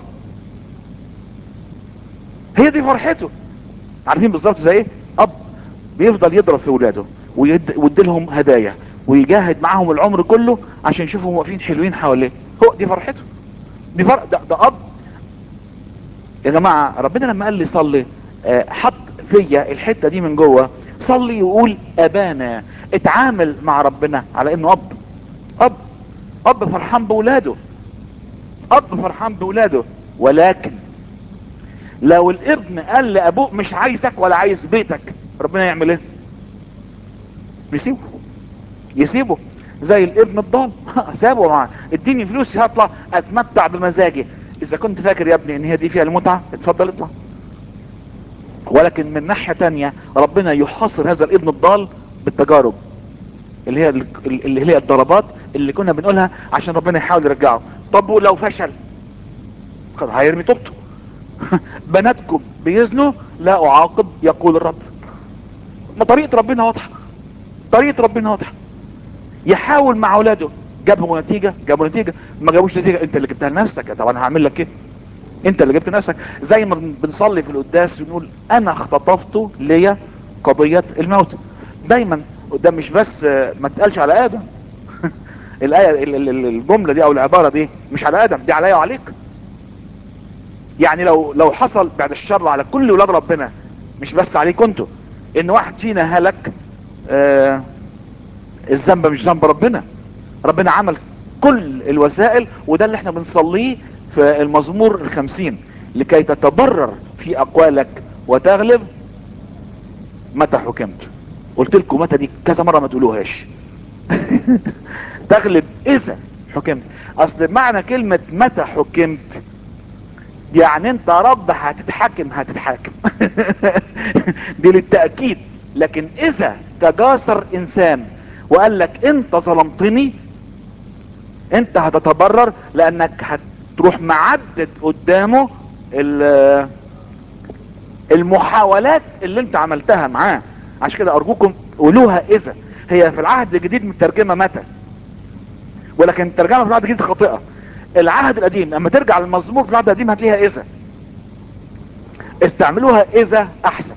A: هي دي فرحته عارفين بالظبط زي ايه اب بيفضل يضرب في ولاده ويد- ويدي لهم هدايا ويجاهد معاهم العمر كله عشان يشوفهم واقفين حلوين حواليه هو دي فرحته دي فرق ده, ده اب يا جماعة ربنا لما قال لي صلي آه، حط فيا الحتة دي من جوه صلي وقول ابانا اتعامل مع ربنا على انه اب اب اب فرحان بولاده اب فرحان بولاده ولكن لو الابن قال لابوه مش عايزك ولا عايز بيتك ربنا يعمل ايه يسيبه يسيبه زي الابن الضال سابه معاه اديني فلوسي هطلع اتمتع بمزاجي اذا كنت فاكر يا ابني ان هي دي فيها المتعة اتفضل اطلع ولكن من ناحية تانية ربنا يحاصر هذا الابن الضال بالتجارب اللي هي اللي هي الضربات اللي كنا بنقولها عشان ربنا يحاول يرجعه طب ولو فشل خلاص هيرمي توبته بناتكم بيزنوا لا اعاقب يقول الرب ما طريقة ربنا واضحة طريقة ربنا واضحة يحاول مع اولاده جابوا نتيجة جابوا نتيجة ما جابوش نتيجة انت اللي جبتها لنفسك طب انا هعمل لك كده انت اللي جبت نفسك زي ما بن- بنصلي في القداس ونقول انا اختطفت ليا قضية الموت دايما ده مش بس آه، ما تقالش على ادم الايه ال- ال- ال- الجمله دي او العباره دي مش على ادم دي عليا وعليك يعني لو لو حصل بعد الشر على كل ولاد ربنا مش بس عليكم انتوا ان واحد فينا هلك آه الذنب مش ذنب ربنا ربنا عمل كل الوسائل وده اللي احنا بنصليه في المزمور الخمسين لكي تتبرر في اقوالك وتغلب متى حكمت قلت لكم متى دي كذا مرة ما تقولوهاش تغلب اذا حكمت اصل معنى كلمة متى حكمت يعني انت يا رب هتتحاكم هتتحاكم دي للتأكيد لكن اذا تجاسر انسان وقال لك انت ظلمتني انت هتتبرر لانك هتروح معدد قدامه المحاولات اللي انت عملتها معاه عشان كده ارجوكم قولوها اذا هي في العهد الجديد مترجمه متى ولكن الترجمه في العهد الجديد خاطئه العهد القديم لما ترجع للمزمور في العهد القديم هتلاقيها اذا استعملوها اذا احسن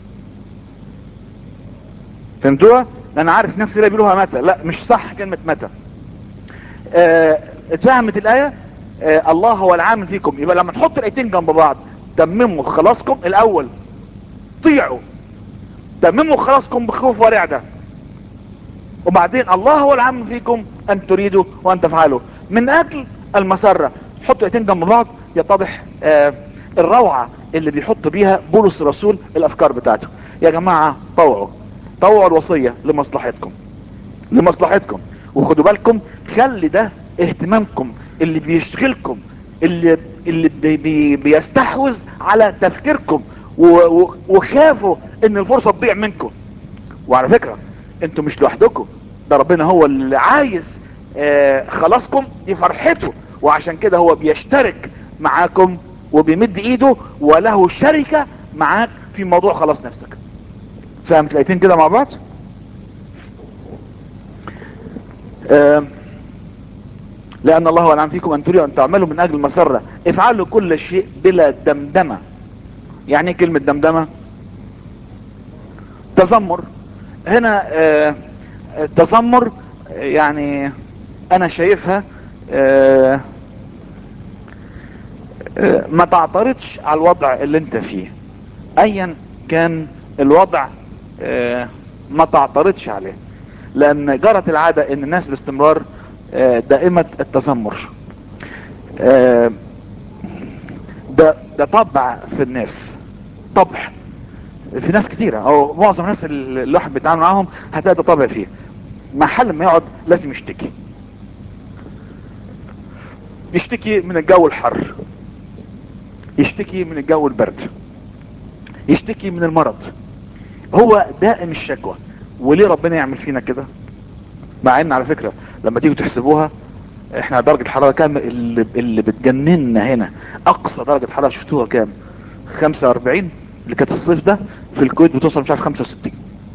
A: فهمتوها لان عارف نفسي ليه بيقولوها متى لا مش صح كلمه متى اه اتفهمت الايه اه الله هو العامل فيكم يبقى لما نحط الايتين جنب بعض تمموا خلاصكم الاول طيعوا تمموا خلاصكم بخوف ورعدة وبعدين الله هو العام فيكم ان تريدوا وان تفعلوا من اجل المسرة حطوا ايتين جنب بعض يتضح آه الروعة اللي بيحط بيها بولس الرسول الافكار بتاعته يا جماعة طوعوا طوعوا الوصية لمصلحتكم لمصلحتكم وخدوا بالكم خلي ده اهتمامكم اللي بيشغلكم اللي اللي بي بي بيستحوذ على تفكيركم وخافوا ان الفرصة تضيع منكم وعلى فكرة انتوا مش لوحدكم ده ربنا هو اللي عايز آه خلاصكم دي فرحته وعشان كده هو بيشترك معاكم وبيمد ايده وله شركة معاك في موضوع خلاص نفسك فهمت الايتين كده مع بعض آه لان الله هو العام فيكم ان تريدوا ان تعملوا من اجل المسرة افعلوا كل شيء بلا دمدمة يعني ايه كلمة دمدمة تذمر هنا آه تذمر يعني انا شايفها آه آه ما تعترضش على الوضع اللي انت فيه ايا كان الوضع ما تعترضش عليه لان جرت العادة ان الناس باستمرار دائمة التذمر ده ده طبع في الناس طبع في ناس كتيرة او معظم الناس اللي الواحد بيتعامل معاهم هتلاقي ده طبع فيه محل ما يقعد لازم يشتكي يشتكي من الجو الحر يشتكي من الجو البرد يشتكي من المرض هو دائم الشكوى وليه ربنا يعمل فينا كده مع ان على فكرة لما تيجوا تحسبوها احنا درجة الحرارة كام اللي, اللي بتجننا هنا اقصى درجة حرارة شفتوها كام 45 اللي كانت الصيف ده في الكويت بتوصل مش عارف 65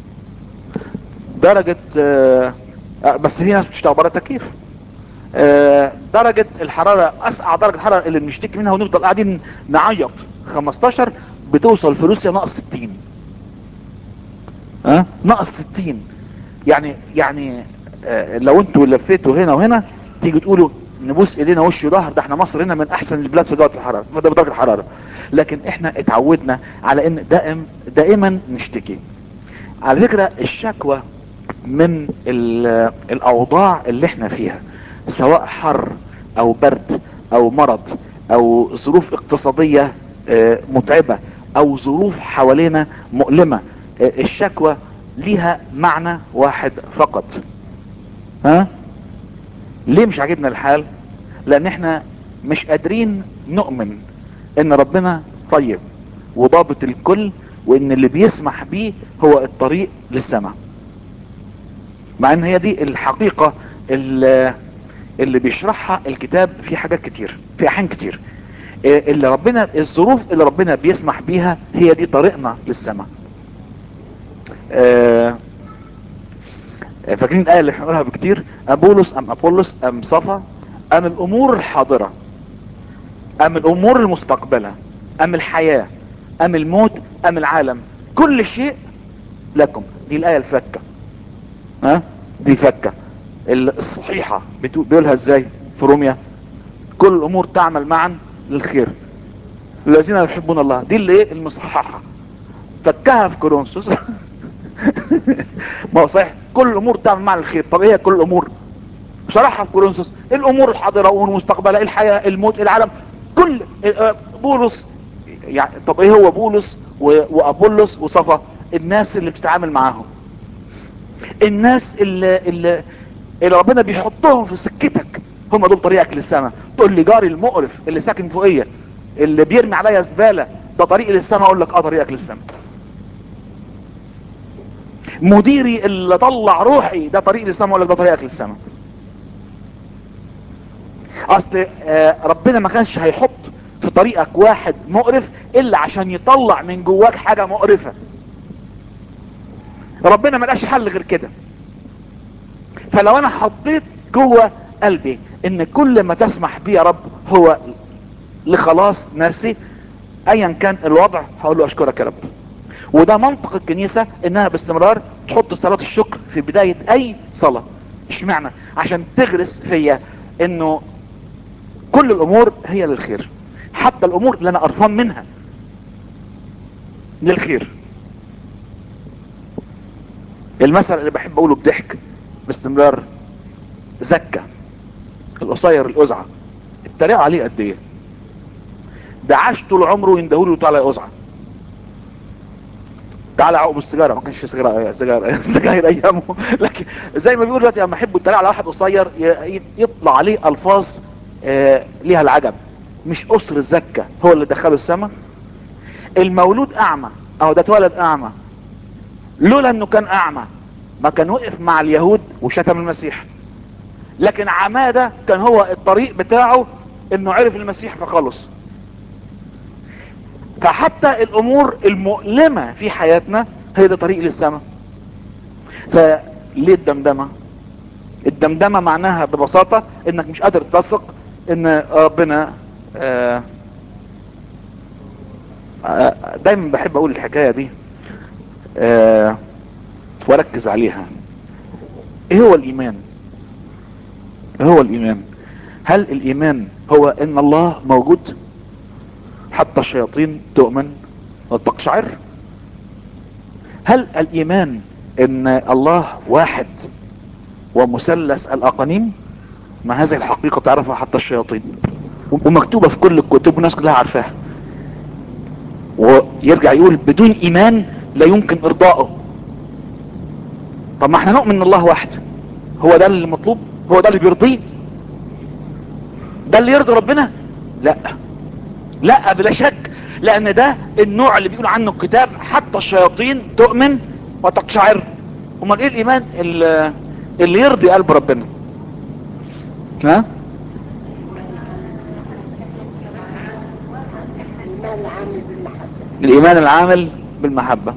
A: درجة اه بس في ناس بتشتغل بره تكييف اه درجة الحرارة اسقع درجة الحرارة اللي بنشتكي منها ونفضل قاعدين نعيط 15 بتوصل في روسيا ناقص 60 ها اه ناقص 60 يعني يعني اه لو انتوا لفيتوا هنا وهنا تيجي تقولوا نبوس ايدينا وش وظهر ده احنا مصر هنا من احسن البلاد في درجه الحراره في درجه الحراره لكن احنا اتعودنا على ان دائم دائما نشتكي على فكره الشكوى من الاوضاع اللي احنا فيها سواء حر او برد او مرض او ظروف اقتصاديه متعبه او ظروف حوالينا مؤلمه الشكوى ليها معنى واحد فقط ها ليه مش عاجبنا الحال لان احنا مش قادرين نؤمن ان ربنا طيب وضابط الكل وان اللي بيسمح بيه هو الطريق للسماء مع ان هي دي الحقيقة اللي, اللي بيشرحها الكتاب في حاجات كتير في احيان كتير اللي ربنا الظروف اللي ربنا بيسمح بيها هي دي طريقنا للسماء آه فاكرين الآية اللي احنا بنقولها بكتير أبولس أم أبولس أم صفا أم الأمور الحاضرة أم الأمور المستقبلة أم الحياة أم الموت أم العالم كل شيء لكم دي الآية الفكة ها دي فكة الصحيحة بيقولها ازاي في روميا كل الأمور تعمل معا للخير الذين يحبون الله دي اللي ايه المصححة فكها في كورنثوس ما هو صحيح كل الامور تعمل معنى الخير طب ايه هي كل الامور شرحها في كورنثوس الامور الحاضره والمستقبله الحياه الموت العالم كل آه، بولس يعني طب ايه هو بولس و- وابولس وصفا الناس اللي بتتعامل معاهم الناس اللي, اللي, اللي ربنا بيحطهم في سكتك هم دول طريقك للسماء تقول لي جاري المقرف اللي ساكن فوقيه اللي بيرمي عليا زباله ده طريقي للسماء اقول لك اه طريقك للسماء مديري اللي طلع روحي ده طريق للسماء اقول لك ده طريقك للسماء اصل آه، ربنا ما كانش هيحط في طريقك واحد مقرف الا عشان يطلع من جواك حاجه مقرفه ربنا ما لقاش حل غير كده فلو انا حطيت جوه قلبي ان كل ما تسمح بيه يا رب هو لخلاص نفسي ايا كان الوضع هقول له اشكرك يا رب وده منطق الكنيسة انها باستمرار تحط صلاة الشكر في بداية اي صلاة اشمعنى عشان تغرس فيا انه كل الامور هي للخير حتى الامور اللي انا قرفان منها للخير المثل اللي بحب اقوله بضحك باستمرار زكى القصير القزعة اتريقوا عليه قد ايه ده عاش طول عمره يندهوله تعالى يا قزعة تعالى عقب السيجاره ما كانش سيجاره سيجاره سجاير ايامه لكن زي ما بيقول دلوقتي لما يحبوا يتريقوا على واحد قصير ي- ي- يطلع عليه الفاظ آه، ليها العجب مش اسر الزكه هو اللي دخله السماء المولود اعمى اهو ده اتولد اعمى لولا انه كان اعمى ما كان وقف مع اليهود وشتم المسيح لكن عماده كان هو الطريق بتاعه انه عرف المسيح فخلص فحتى الامور المؤلمة في حياتنا هي ده طريق للسماء فليه الدمدمة الدمدمة معناها ببساطة انك مش قادر تثق ان ربنا آه، آه، دايما بحب اقول الحكاية دي آه، واركز عليها ايه هو الايمان ايه هو الايمان هل الايمان هو ان الله موجود حتى الشياطين تؤمن وتقشعر هل الايمان ان الله واحد ومثلث الاقانيم ما هذه الحقيقة تعرفها حتى الشياطين ومكتوبة في كل الكتب والناس كلها عارفاها ويرجع يقول بدون ايمان لا يمكن ارضائه طب ما احنا نؤمن ان الله واحد هو ده اللي مطلوب هو ده اللي بيرضيه ده اللي يرضي ربنا لا لا بلا شك لان ده النوع اللي بيقول عنه الكتاب حتى الشياطين تؤمن وتقشعر امال ايه الايمان اللي, اللي يرضي قلب ربنا ها
B: الإيمان العامل بالمحبة
A: الايمان العامل بالمحبة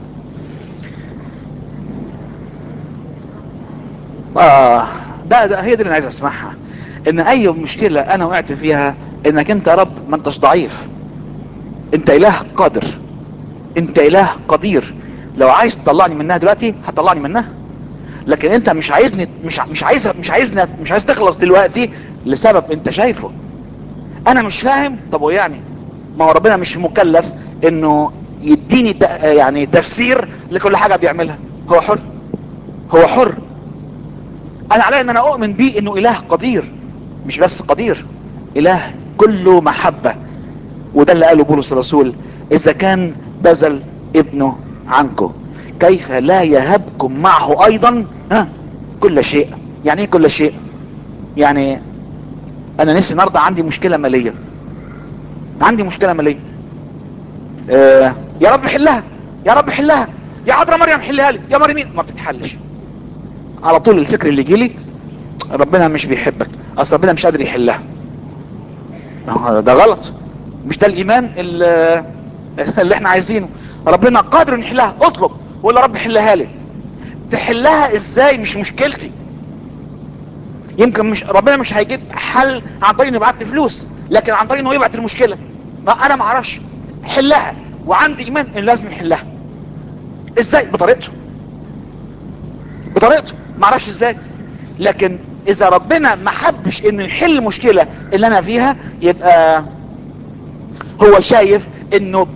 A: اه ده, ده هي دي اللي انا عايز اسمعها ان اي مشكلة انا وقعت فيها انك انت يا رب ما انتش ضعيف انت اله قادر انت اله قدير لو عايز تطلعني منها دلوقتي هتطلعني منها لكن انت مش عايزني مش ع- مش عايز مش عايزنا مش عايز تخلص دلوقتي لسبب انت شايفه انا مش فاهم طب ويعني ما هو ربنا مش مكلف انه يديني ت- يعني تفسير لكل حاجة بيعملها هو حر هو حر انا علي ان انا اؤمن بيه انه اله قدير مش بس قدير اله كله محبة وده اللي قاله بولس الرسول اذا كان بذل ابنه عنكم كيف لا يهبكم معه ايضا ها كل شيء يعني ايه كل شيء يعني انا نفسي النهارده عندي مشكلة مالية عندي مشكلة مالية آه يا رب حلها يا رب حلها يا عذراء مريم حلها لي يا مريم ما بتتحلش على طول الفكر اللي يجي لي ربنا مش بيحبك اصل ربنا مش قادر يحلها آه، ده غلط مش ده الايمان اللي, اللي احنا عايزينه ربنا قادر ان يحلها اطلب ولا رب حلها لي تحلها ازاي مش مشكلتي يمكن مش ربنا مش هيجيب حل عن طريق انه يبعت لي فلوس لكن عن طريق انه يبعت المشكله ما انا ما اعرفش حلها وعندي ايمان ان لازم يحلها ازاي بطريقته بطريقته ما اعرفش ازاي لكن اذا ربنا ما حبش انه يحل المشكله اللي انا فيها يبقى هو شايف انه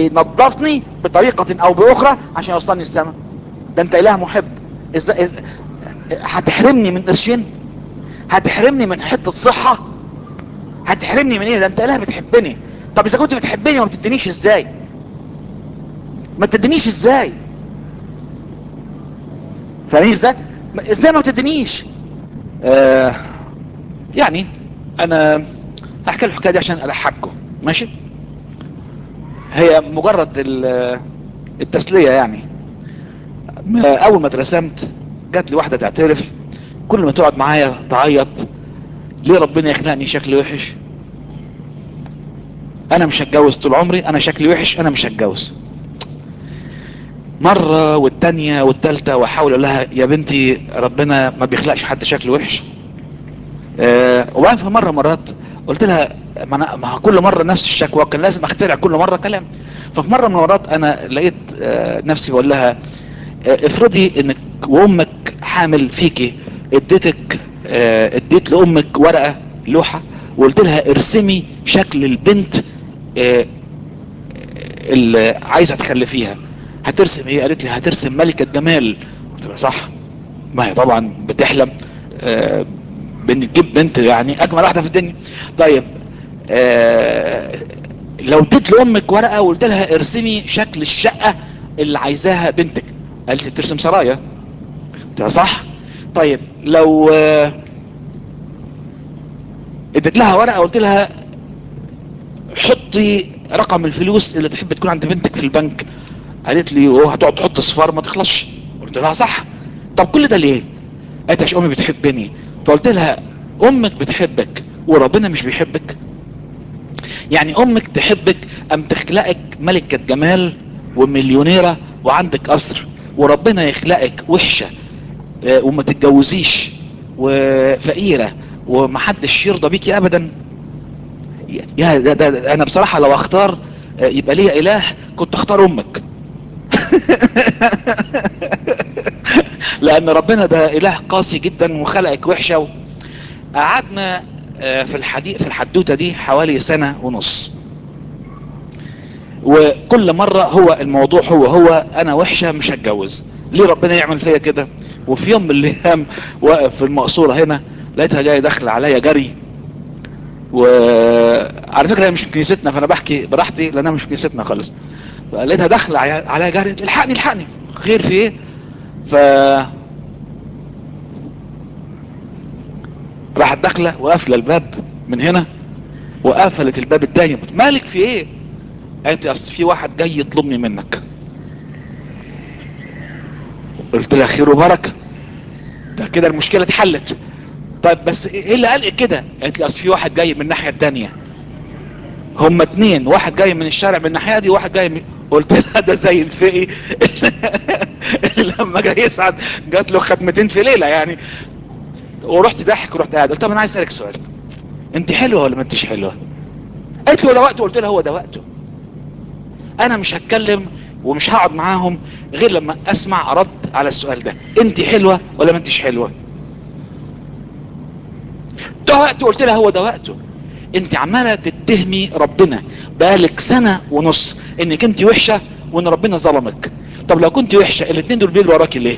A: بينظفني بطريقه او باخرى عشان يوصلني السماء ده انت اله محب إز... إز...
C: هتحرمني من قرشين هتحرمني من حته صحه هتحرمني من ايه ده انت اله بتحبني طب اذا كنت بتحبني وما بتدينيش ازاي ما تدينيش ازاي فاهمين ازاي ما- ازاي ما بتدينيش آه يعني انا هحكي الحكايه دي عشان اضحككم ماشي هي مجرد ال- التسليه يعني ما- اول ما اترسمت جات لي واحده تعترف كل ما تقعد معايا تعيط ليه ربنا يخلقني شكلي وحش انا مش هتجوز طول عمري انا شكلي وحش انا مش هتجوز مرة والتانية والتالتة واحاول اقول لها يا بنتي ربنا ما بيخلقش حد شكله وحش أه وبعدين في مرة مرات قلت لها ما انا ما هو كل مرة نفس الشكوى كان لازم اخترع كل مرة كلام ففي مرة من المرات انا لقيت أه نفسي بقول لها أه افرضي انك وامك حامل فيكي اديتك أه اديت لامك ورقة لوحة وقلت لها ارسمي شكل البنت أه اللي عايزه تخلفيها هترسم ايه قالت لي هترسم ملكة جمال قلت لها صح ما هي طبعا بتحلم آه بان تجيب بنت يعني اجمل واحده في الدنيا طيب آه لو اديت لامك ورقه وقلت لها ارسمي شكل الشقه اللي عايزاها بنتك قالت لي ترسم سرايا قلت لها صح طيب لو آه اديت لها ورقه وقلت لها حطي رقم الفلوس اللي تحب تكون عند بنتك في البنك قالت لي اوه هتقعد تحط صفار ما تخلصش قلت لها صح طب كل ده ليه قالت لي عشان امي بتحبني فقلت لها امك بتحبك وربنا مش بيحبك يعني امك تحبك ام تخلقك ملكة جمال ومليونيرة وعندك قصر وربنا يخلقك وحشة آه، وما تتجوزيش وفقيرة ومحدش يرضى بيكي ابدا يا ده ده ده انا بصراحة لو اختار آه، يبقى ليا اله كنت اختار امك لان ربنا ده اله قاسي جدا وخلقك وحشة و... قعدنا آه، في الحديث في الحدوتة دي حوالي سنة ونص وكل مرة هو الموضوع هو هو انا وحشة مش هتجوز ليه ربنا يعمل فيا كده وفي يوم من الايام واقف في المقصورة هنا لقيتها جاية داخلة عليا جري وعلى فكرة هي مش في كنيستنا فانا بحكي براحتي لانها مش في كنيستنا خالص لقيتها داخلة عليا عليا جري قالت لي الحقني الحقني خير في ايه ف راحت داخلة وقافلة الباب من هنا وقفلت الباب التاني مالك في ايه قالت لي اصل في واحد جاي يطلبني منك قلت لها خير وبركه ده كده المشكله اتحلت طيب بس ايه اللي قال كده قالت لي اصل في واحد جاي من الناحيه التانية هما اتنين واحد جاي من الشارع من الناحيه دي وواحد جاي من قلت لها ده زي الفقي اللي لما جاي يسعد جات له ختمتين في ليله يعني ورحت ضحك ورحت قاعد قلت طب انا عايز اسالك سؤال انت حلوه ولا ما انتش حلوه قالت لي هو ده وقته قلت لها هو ده وقته انا مش هتكلم ومش هقعد معاهم غير لما اسمع رد على السؤال ده انت حلوة ولا ما انتش حلوة ده وقته قلت لها هو ده وقته انت عمالة تتهمي ربنا بقالك سنة ونص انك انت وحشة وان ربنا ظلمك طب لو كنت وحشة الاتنين دول بيجروا وراكي ليه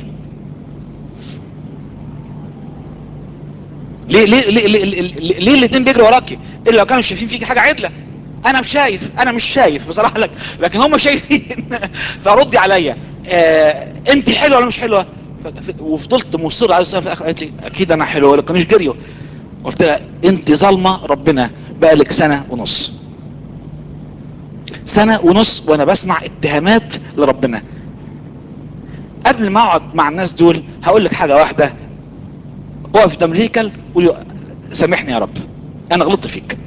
C: ليه ليه ليه ليه, ليه, ليه, ليه الاتنين بيجروا وراكي الا لو كانوا شايفين فيكي حاجة عدلة انا مش شايف انا مش شايف بصراحة لك لكن هم شايفين فردي عليا آه انت حلوة ولا مش حلوة وفضلت مصر على السؤال في الاخر قالت لي اكيد انا حلوة ولا كانوش جريوا قلت لها انت ظالمة ربنا بقالك سنة ونص سنة ونص وانا بسمع اتهامات لربنا قبل ما اقعد مع الناس دول هقول لك حاجة واحدة اقف قدام الهيكل قولي سامحني يا رب انا غلطت فيك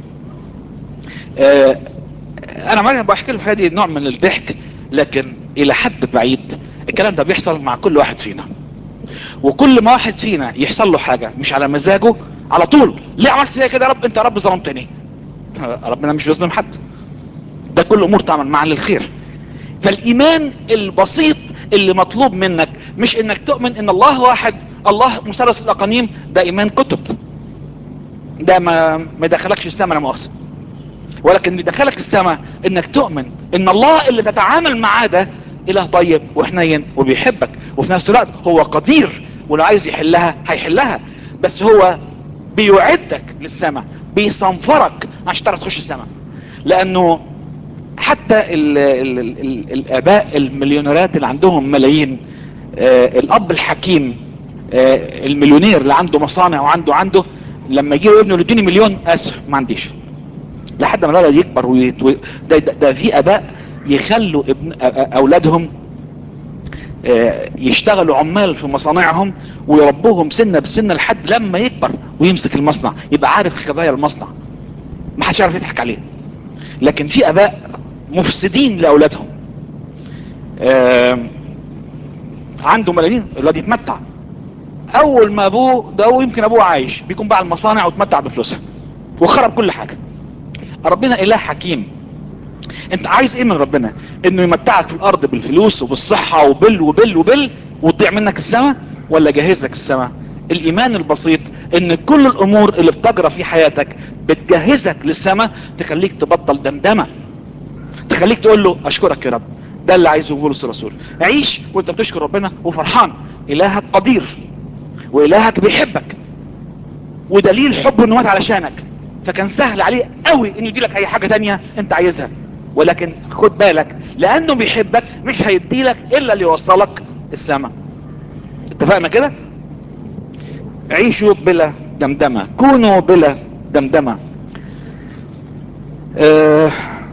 C: آه انا ما بحكي لكم هذه نوع من الضحك لكن الى حد بعيد الكلام ده بيحصل مع كل واحد فينا وكل ما واحد فينا يحصل له حاجة مش على مزاجه على طول ليه عملت فيها كده يا رب انت يا رب ظلمتني ربنا مش بيظلم حد ده كل امور تعمل مع للخير فالايمان البسيط اللي مطلوب منك مش انك تؤمن ان الله واحد الله مثلث الاقانيم ده ايمان كتب ده ما ما يدخلكش السماء لا مؤاخذه ولكن اللي دخلك السماء انك تؤمن ان الله اللي تتعامل معاه ده اله طيب وحنين وبيحبك وفي نفس الوقت هو قدير ولو عايز يحلها هيحلها بس هو بيعدك للسماء بيصنفرك عشان تعرف تخش السماء لانه حتى ال ال ال ال الاباء المليونيرات اللي عندهم ملايين آه الاب الحكيم آه المليونير اللي عنده مصانع وعنده عنده لما يجي ابنه يديني مليون اسف ما عنديش لحد ما الولد يكبر ويت... ده, ده, ده في اباء يخلوا ابن اولادهم آه يشتغلوا عمال في مصانعهم ويربوهم سنه بسنه لحد لما يكبر ويمسك المصنع يبقى عارف خبايا المصنع ما حدش يعرف يضحك عليه لكن في اباء مفسدين لاولادهم آه عنده ملايين الولاد يتمتع اول ما ابوه ده هو يمكن ابوه عايش بيكون باع المصانع وتمتع بفلوسها وخرب كل حاجه ربنا اله حكيم انت عايز ايه من ربنا انه يمتعك في الارض بالفلوس وبالصحة وبال وبال وبال وتضيع منك السماء ولا جهزك السماء الايمان البسيط ان كل الامور اللي بتجرى في حياتك بتجهزك للسماء تخليك تبطل دمدمة تخليك تقول له اشكرك يا رب ده اللي عايزه بولس الرسول عيش وانت بتشكر ربنا وفرحان الهك قدير والهك بيحبك ودليل حبه انه مات علشانك فكان سهل عليه قوي انه يديلك اي حاجة تانية انت عايزها ولكن خد بالك لانه بيحبك مش هيديلك الا اللي يوصلك السماء اتفقنا كده عيشوا بلا دمدمة كونوا بلا دمدمة اه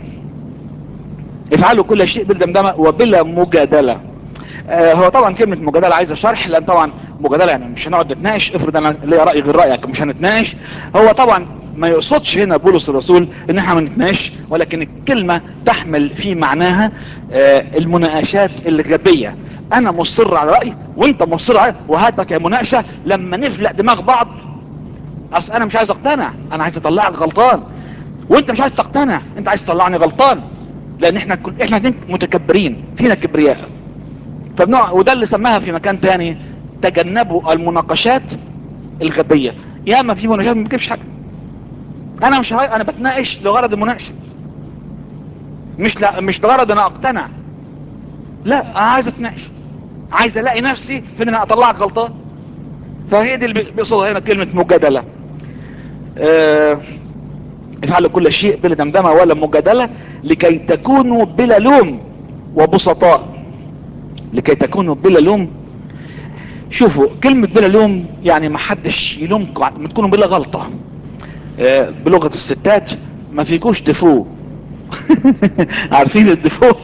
C: افعلوا كل شيء بالدمدمة وبلا مجادلة اه هو طبعا كلمة مجادلة عايزة شرح لان طبعا مجادلة يعني مش هنقعد نتناقش افرض انا ليا رأي غير رأيك مش هنتناقش هو طبعا ما يقصدش هنا بولس الرسول ان احنا ما نتناقش ولكن الكلمة تحمل في معناها اه المناقشات الغبية انا مصر على رأي وانت مصر على وهاتك يا مناقشة لما نفلق دماغ بعض اصل انا مش عايز اقتنع انا عايز اطلعك غلطان وانت مش عايز تقتنع انت عايز تطلعني غلطان لان احنا كل احنا اتنين متكبرين فينا كبرياء فبنوع وده اللي سماها في مكان تاني تجنبوا المناقشات الغبية يا ما في مناقشات ما بتجيبش حاجة انا مش هاي انا بتناقش لغرض المناقشه مش لا مش لغرض انا اقتنع لا انا عايز اتناقش عايز الاقي نفسي في ان انا اطلعك غلطان فهي دي اللي بيقصدها هنا كلمه مجادله اه افعلوا كل شيء بلا دمدمه ولا مجادله لكي تكونوا بلا لوم وبسطاء لكي تكونوا بلا لوم شوفوا كلمة بلا لوم يعني ما حدش يلومكم ما تكونوا بلا غلطة بلغة الستات ما فيكوش دفو عارفين الدفو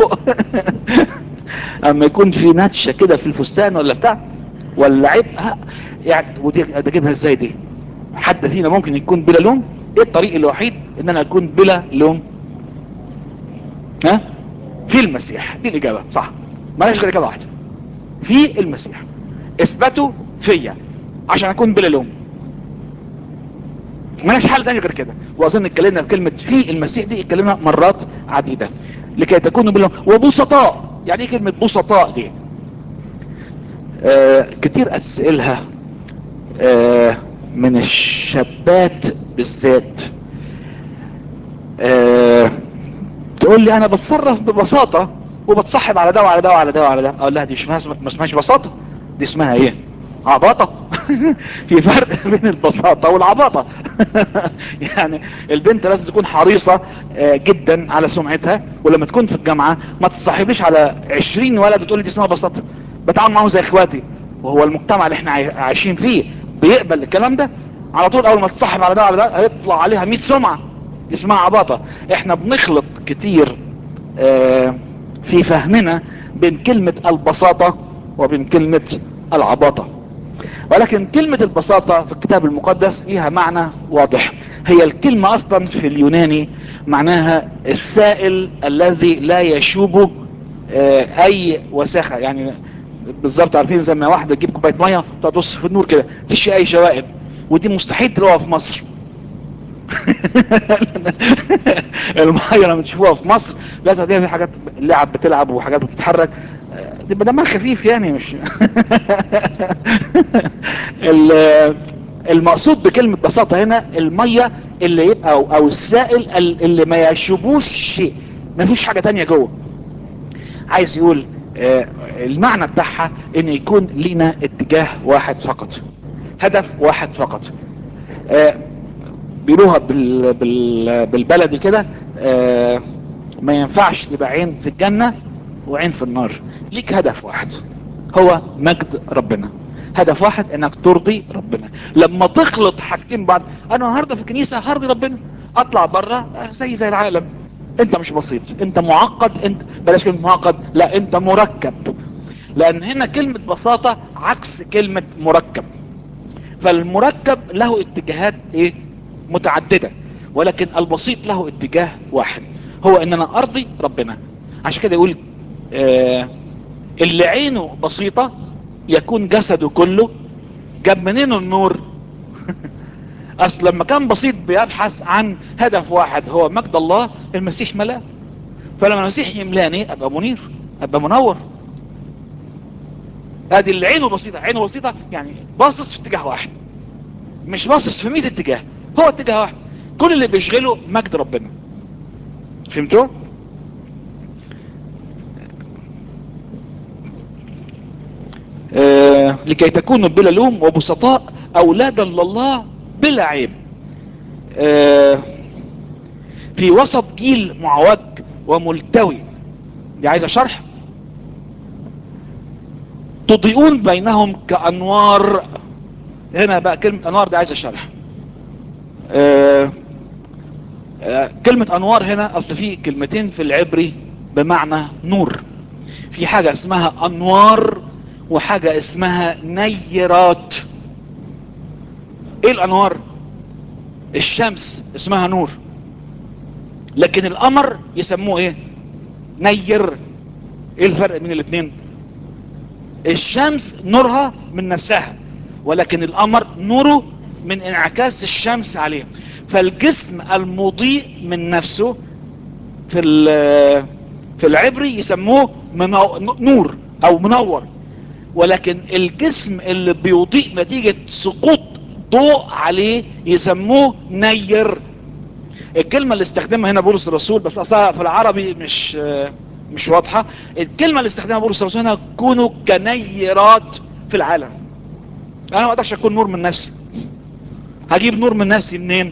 C: اما يكون في نتشة كده في الفستان ولا بتاع ولا عيب يعني ودي اجيبها ازاي دي حد فينا ممكن يكون بلا لوم ايه الطريق الوحيد ان انا اكون بلا لوم ها في المسيح دي الاجابة صح مالهاش غير اجابة واحدة في المسيح اثبتوا فيا عشان اكون بلا لوم مالهاش حل تاني غير كده واظن اتكلمنا في كلمة في المسيح دي اتكلمنا مرات عديدة لكي تكونوا بالله وبسطاء يعني ايه كلمة بسطاء دي آه كتير اتسألها آه من الشابات بالذات آه تقول لي انا بتصرف ببساطة وبتصحب على ده وعلى ده وعلى ده وعلى ده اقول لها دي اسمها ما اسمهاش بساطة دي اسمها ايه عباطة في فرق بين البساطة والعباطة يعني البنت لازم تكون حريصة جدا على سمعتها ولما تكون في الجامعة ما تتصاحبليش على عشرين ولد وتقول لي دي اسمها بساطة بتعامل معاهم زي اخواتي وهو المجتمع اللي احنا عايشين فيه بيقبل الكلام ده على طول اول ما تتصاحب على ده على ده هيطلع عليها 100 سمعة دي اسمها عباطة احنا بنخلط كتير في فهمنا بين كلمة البساطة وبين كلمة العباطة ولكن كلمة البساطة في الكتاب المقدس ليها معنى واضح هي الكلمة اصلا في اليوناني معناها السائل الذي لا يشوبه اه اي وساخة يعني بالظبط عارفين زي ما واحدة تجيب كوباية مية تبص في النور كده مفيش اي شوائب ودي مستحيل تلاقوها في مصر المية لما تشوفوها في مصر لازم فيها في حاجات لعب بتلعب وحاجات بتتحرك يبقى دمها خفيف يعني مش المقصود بكلمة بساطة هنا المية اللي يبقى او, أو السائل اللي ما يشوبوش شيء ما فيش حاجة تانية جوه عايز يقول المعنى بتاعها ان يكون لينا اتجاه واحد فقط هدف واحد فقط آه بيقولوها بال بال بالبلدي كده آه ما ينفعش تبقى عين في الجنة وعين في النار ليك هدف واحد هو مجد ربنا هدف واحد انك ترضي ربنا لما تخلط حاجتين بعض انا النهارده في الكنيسه هرضي ربنا اطلع بره زي زي العالم انت مش بسيط انت معقد انت بلاش كلمه معقد لا انت مركب لان هنا كلمه بساطه عكس كلمه مركب فالمركب له اتجاهات ايه متعدده ولكن البسيط له اتجاه واحد هو ان انا ارضي ربنا عشان كده يقول آه اللي عينه بسيطه يكون جسده كله جاب منين النور اصل لما كان بسيط بيبحث عن هدف واحد هو مجد الله المسيح ملاه فلما المسيح يملاني ابقى منير ابقى منور ادي اللي عينه بسيطة عينه بسيطة يعني باصص في اتجاه واحد مش باصص في 100 اتجاه هو اتجاه واحد كل اللي بيشغله مجد ربنا فهمتوا آه لكي تكونوا بلا لوم وبسطاء اولادا لله بلا عيب آه في وسط جيل معوج وملتوي دي عايزه شرح تضيئون بينهم كانوار هنا بقى كلمه انوار دي عايزه شرح آه آه كلمه انوار هنا اصل في كلمتين في العبري بمعنى نور في حاجه اسمها انوار وحاجه اسمها نيرات ايه الانوار الشمس اسمها نور لكن القمر يسموه ايه نير ايه الفرق بين الاثنين الشمس نورها من نفسها ولكن القمر نوره من انعكاس الشمس عليه فالجسم المضيء من نفسه في في العبري يسموه منو... نور او منور ولكن الجسم اللي بيضيء نتيجة سقوط ضوء عليه يسموه نير الكلمة اللي استخدمها هنا بولس الرسول بس اصلا في العربي مش مش واضحة الكلمة اللي استخدمها بولس الرسول هنا كونوا كنيرات في العالم انا ما اقدرش اكون نور من نفسي هجيب نور من نفسي منين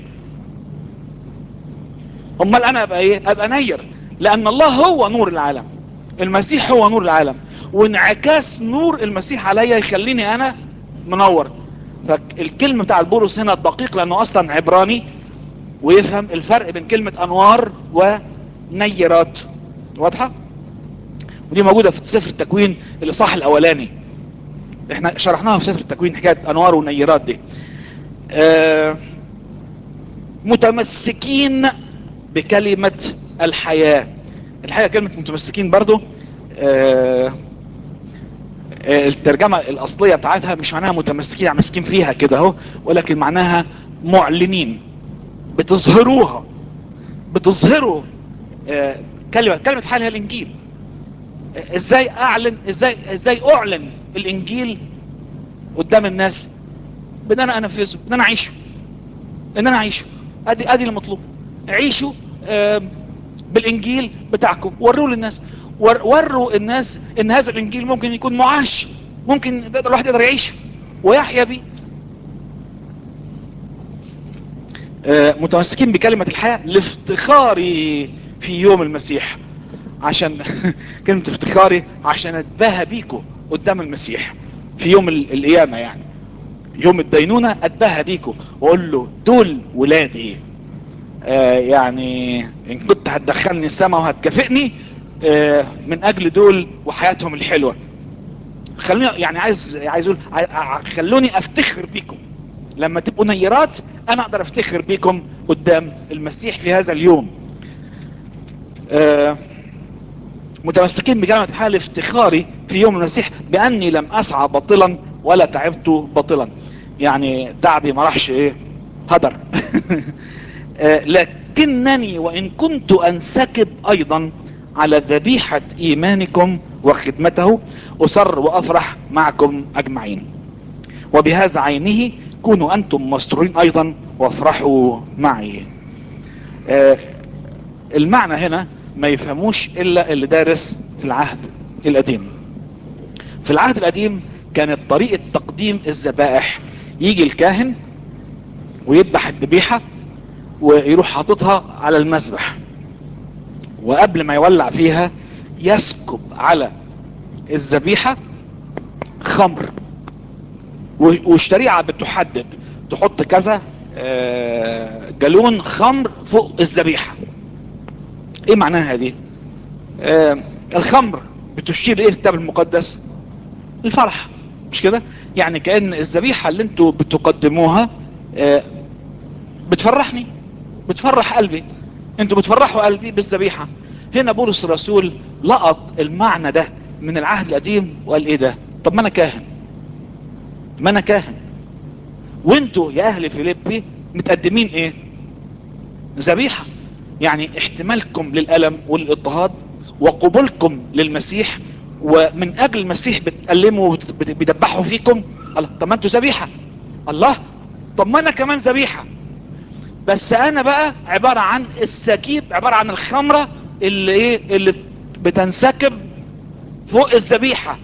C: امال انا ابقى ايه ابقى نير لان الله هو نور العالم المسيح هو نور العالم وانعكاس نور المسيح عليا يخليني انا منور فالكلمة بتاع البولس هنا دقيق لانه اصلا عبراني ويفهم الفرق بين كلمة انوار ونيرات واضحة ودي موجودة في سفر التكوين الاصحاح الاولاني احنا شرحناها في سفر التكوين حكاية انوار ونيرات دي آه متمسكين بكلمة الحياة الحقيقة كلمة متمسكين برضو آه الترجمة الاصلية بتاعتها مش معناها متمسكين ماسكين فيها كده اهو ولكن معناها معلنين بتظهروها بتظهروا آه كلمة كلمة حال هي الانجيل آه ازاي اعلن ازاي ازاي اعلن الانجيل قدام الناس بان انا انفذه بان انا اعيشه ان انا اعيشه ادي ادي المطلوب عيشوا آه بالانجيل بتاعكم وروا للناس وروا الناس ان هذا الانجيل ممكن يكون معاش ممكن الواحد يقدر يعيش ويحيا بيه متمسكين بكلمة الحياة لافتخاري في يوم المسيح عشان كلمة افتخاري عشان اتباهى بيكم قدام المسيح في يوم القيامة يعني يوم الدينونة اتباهى بيكم واقول له دول ولادي آه يعني ان كنت هتدخلني السماء وهتكافئني آه من اجل دول وحياتهم الحلوة خلوني يعني عايز عايز اقول خلوني افتخر بيكم لما تبقوا نيرات انا اقدر افتخر بيكم قدام المسيح في هذا اليوم آه متمسكين بكلمة حال افتخاري في يوم المسيح باني لم اسعى باطلا ولا تعبت باطلا يعني تعبي ما راحش ايه هدر آه لكنني وان كنت انسكب ايضا على ذبيحة ايمانكم وخدمته اسر وافرح معكم اجمعين وبهذا عينه كونوا انتم مستورين ايضا وافرحوا معي آه المعنى هنا ما يفهموش الا اللي دارس في العهد القديم في العهد القديم كانت طريقة تقديم الذبائح يجي الكاهن ويذبح الذبيحة ويروح حاططها على المذبح وقبل ما يولع فيها يسكب على الذبيحة خمر والشريعة بتحدد تحط كذا آه، جالون خمر فوق الذبيحة ايه معناها دي آه، الخمر بتشير ايه الكتاب المقدس الفرح مش كده يعني كأن الذبيحة اللي انتوا بتقدموها آه، بتفرحني بتفرح قلبي انتوا بتفرحوا قلبي بالذبيحة هنا بولس الرسول لقط المعنى ده من العهد القديم وقال ايه ده طب ما انا كاهن ما انا كاهن وانتوا يا اهل فيليبي متقدمين ايه ذبيحة يعني احتمالكم للألم والاضطهاد وقبولكم للمسيح ومن اجل المسيح بتألموا وبيدبحوا فيكم الله طب ما انتوا ذبيحة الله طب ما انا كمان ذبيحة بس انا بقى عبارة عن السكيب عبارة عن الخمرة اللي ايه اللي بتنسكب فوق الذبيحة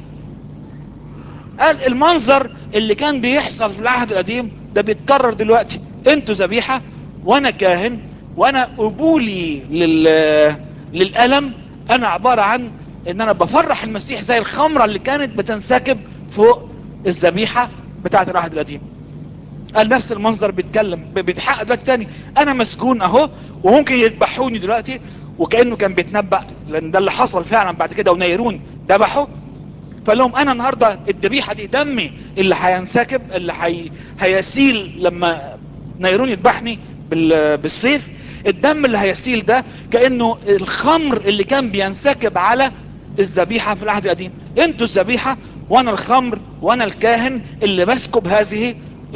C: قال المنظر اللي كان بيحصل في العهد القديم ده بيتكرر دلوقتي انتوا ذبيحة وانا كاهن وانا قبولي لل... للألم انا عبارة عن ان انا بفرح المسيح زي الخمرة اللي كانت بتنسكب فوق الذبيحة بتاعت العهد القديم قال نفس المنظر بيتكلم بيتحقق ده تاني انا مسكون اهو وممكن يذبحوني دلوقتي وكأنه كان بيتنبأ لان ده اللي حصل فعلا بعد كده ونيرون ذبحوا فقال لهم انا النهاردة الذبيحة دي دمي اللي هينسكب اللي هي... هيسيل لما نيرون يذبحني بال... بالسيف الدم اللي هيسيل ده كأنه الخمر اللي كان بينسكب على الذبيحة في العهد القديم انتوا الذبيحة وانا الخمر وانا الكاهن اللي بسكب هذه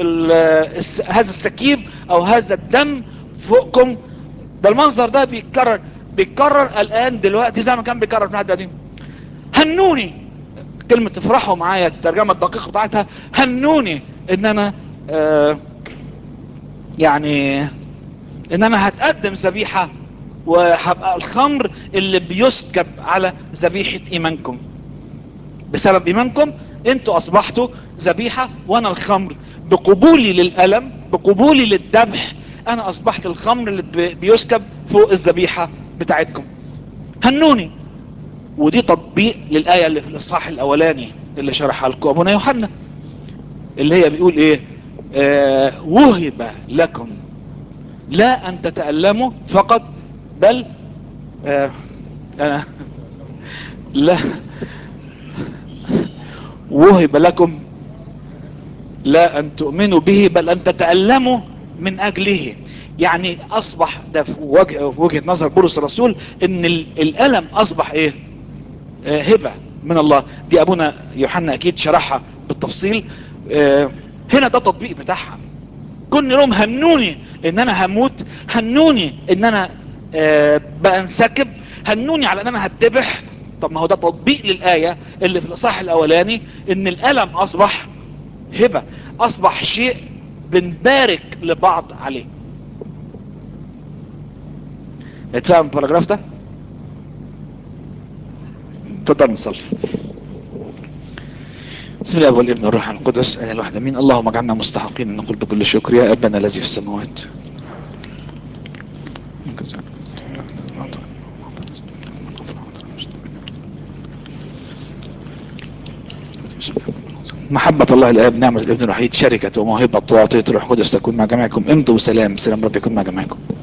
C: هذا السكيب او هذا الدم فوقكم ده المنظر ده بيتكرر بيتكرر الان دلوقتي زي ما كان بيتكرر في العهد القديم هنوني كلمة تفرحوا معايا الترجمة الدقيقة بتاعتها هنوني ان انا آه يعني ان انا هتقدم ذبيحة وهبقى الخمر اللي بيسكب على ذبيحة ايمانكم بسبب ايمانكم انتوا اصبحتوا ذبيحة وانا الخمر بقبولي للألم بقبولي للذبح انا اصبحت الخمر اللي بيسكب فوق الذبيحة بتاعتكم هنوني ودي تطبيق للآية اللي في الإصحاح الأولاني اللي شرحها لكم أبونا يوحنا اللي هي بيقول إيه آه وهب لكم لا أن تتألموا فقط بل آه أنا لا وهب لكم لا أن تؤمنوا به بل أن تتألموا من أجله يعني أصبح ده في وجه في وجهة نظر بولس الرسول إن الألم أصبح إيه آه هبة من الله دي أبونا يوحنا أكيد شرحها بالتفصيل آه هنا ده تطبيق بتاعها كن لهم هنوني إن أنا هموت هنوني إن أنا آه بأنسكب هنوني على إن أنا هتذبح طب ما هو ده تطبيق للآية اللي في الإصحاح الأولاني إن الألم أصبح هبة اصبح شيء بنبارك لبعض عليه اتفهم الباراجراف ده تفضل نصلي بسم الله والابن والروح القدس اله الواحد امين اللهم اجعلنا مستحقين ان نقول بكل شكر يا ابنا الذي في السماوات محبة الله الآب نعمة الابن الوحيد شركة وموهبة وعطية روح قدس تكون مع جميعكم امضوا بسلام سلام رب يكون مع جميعكم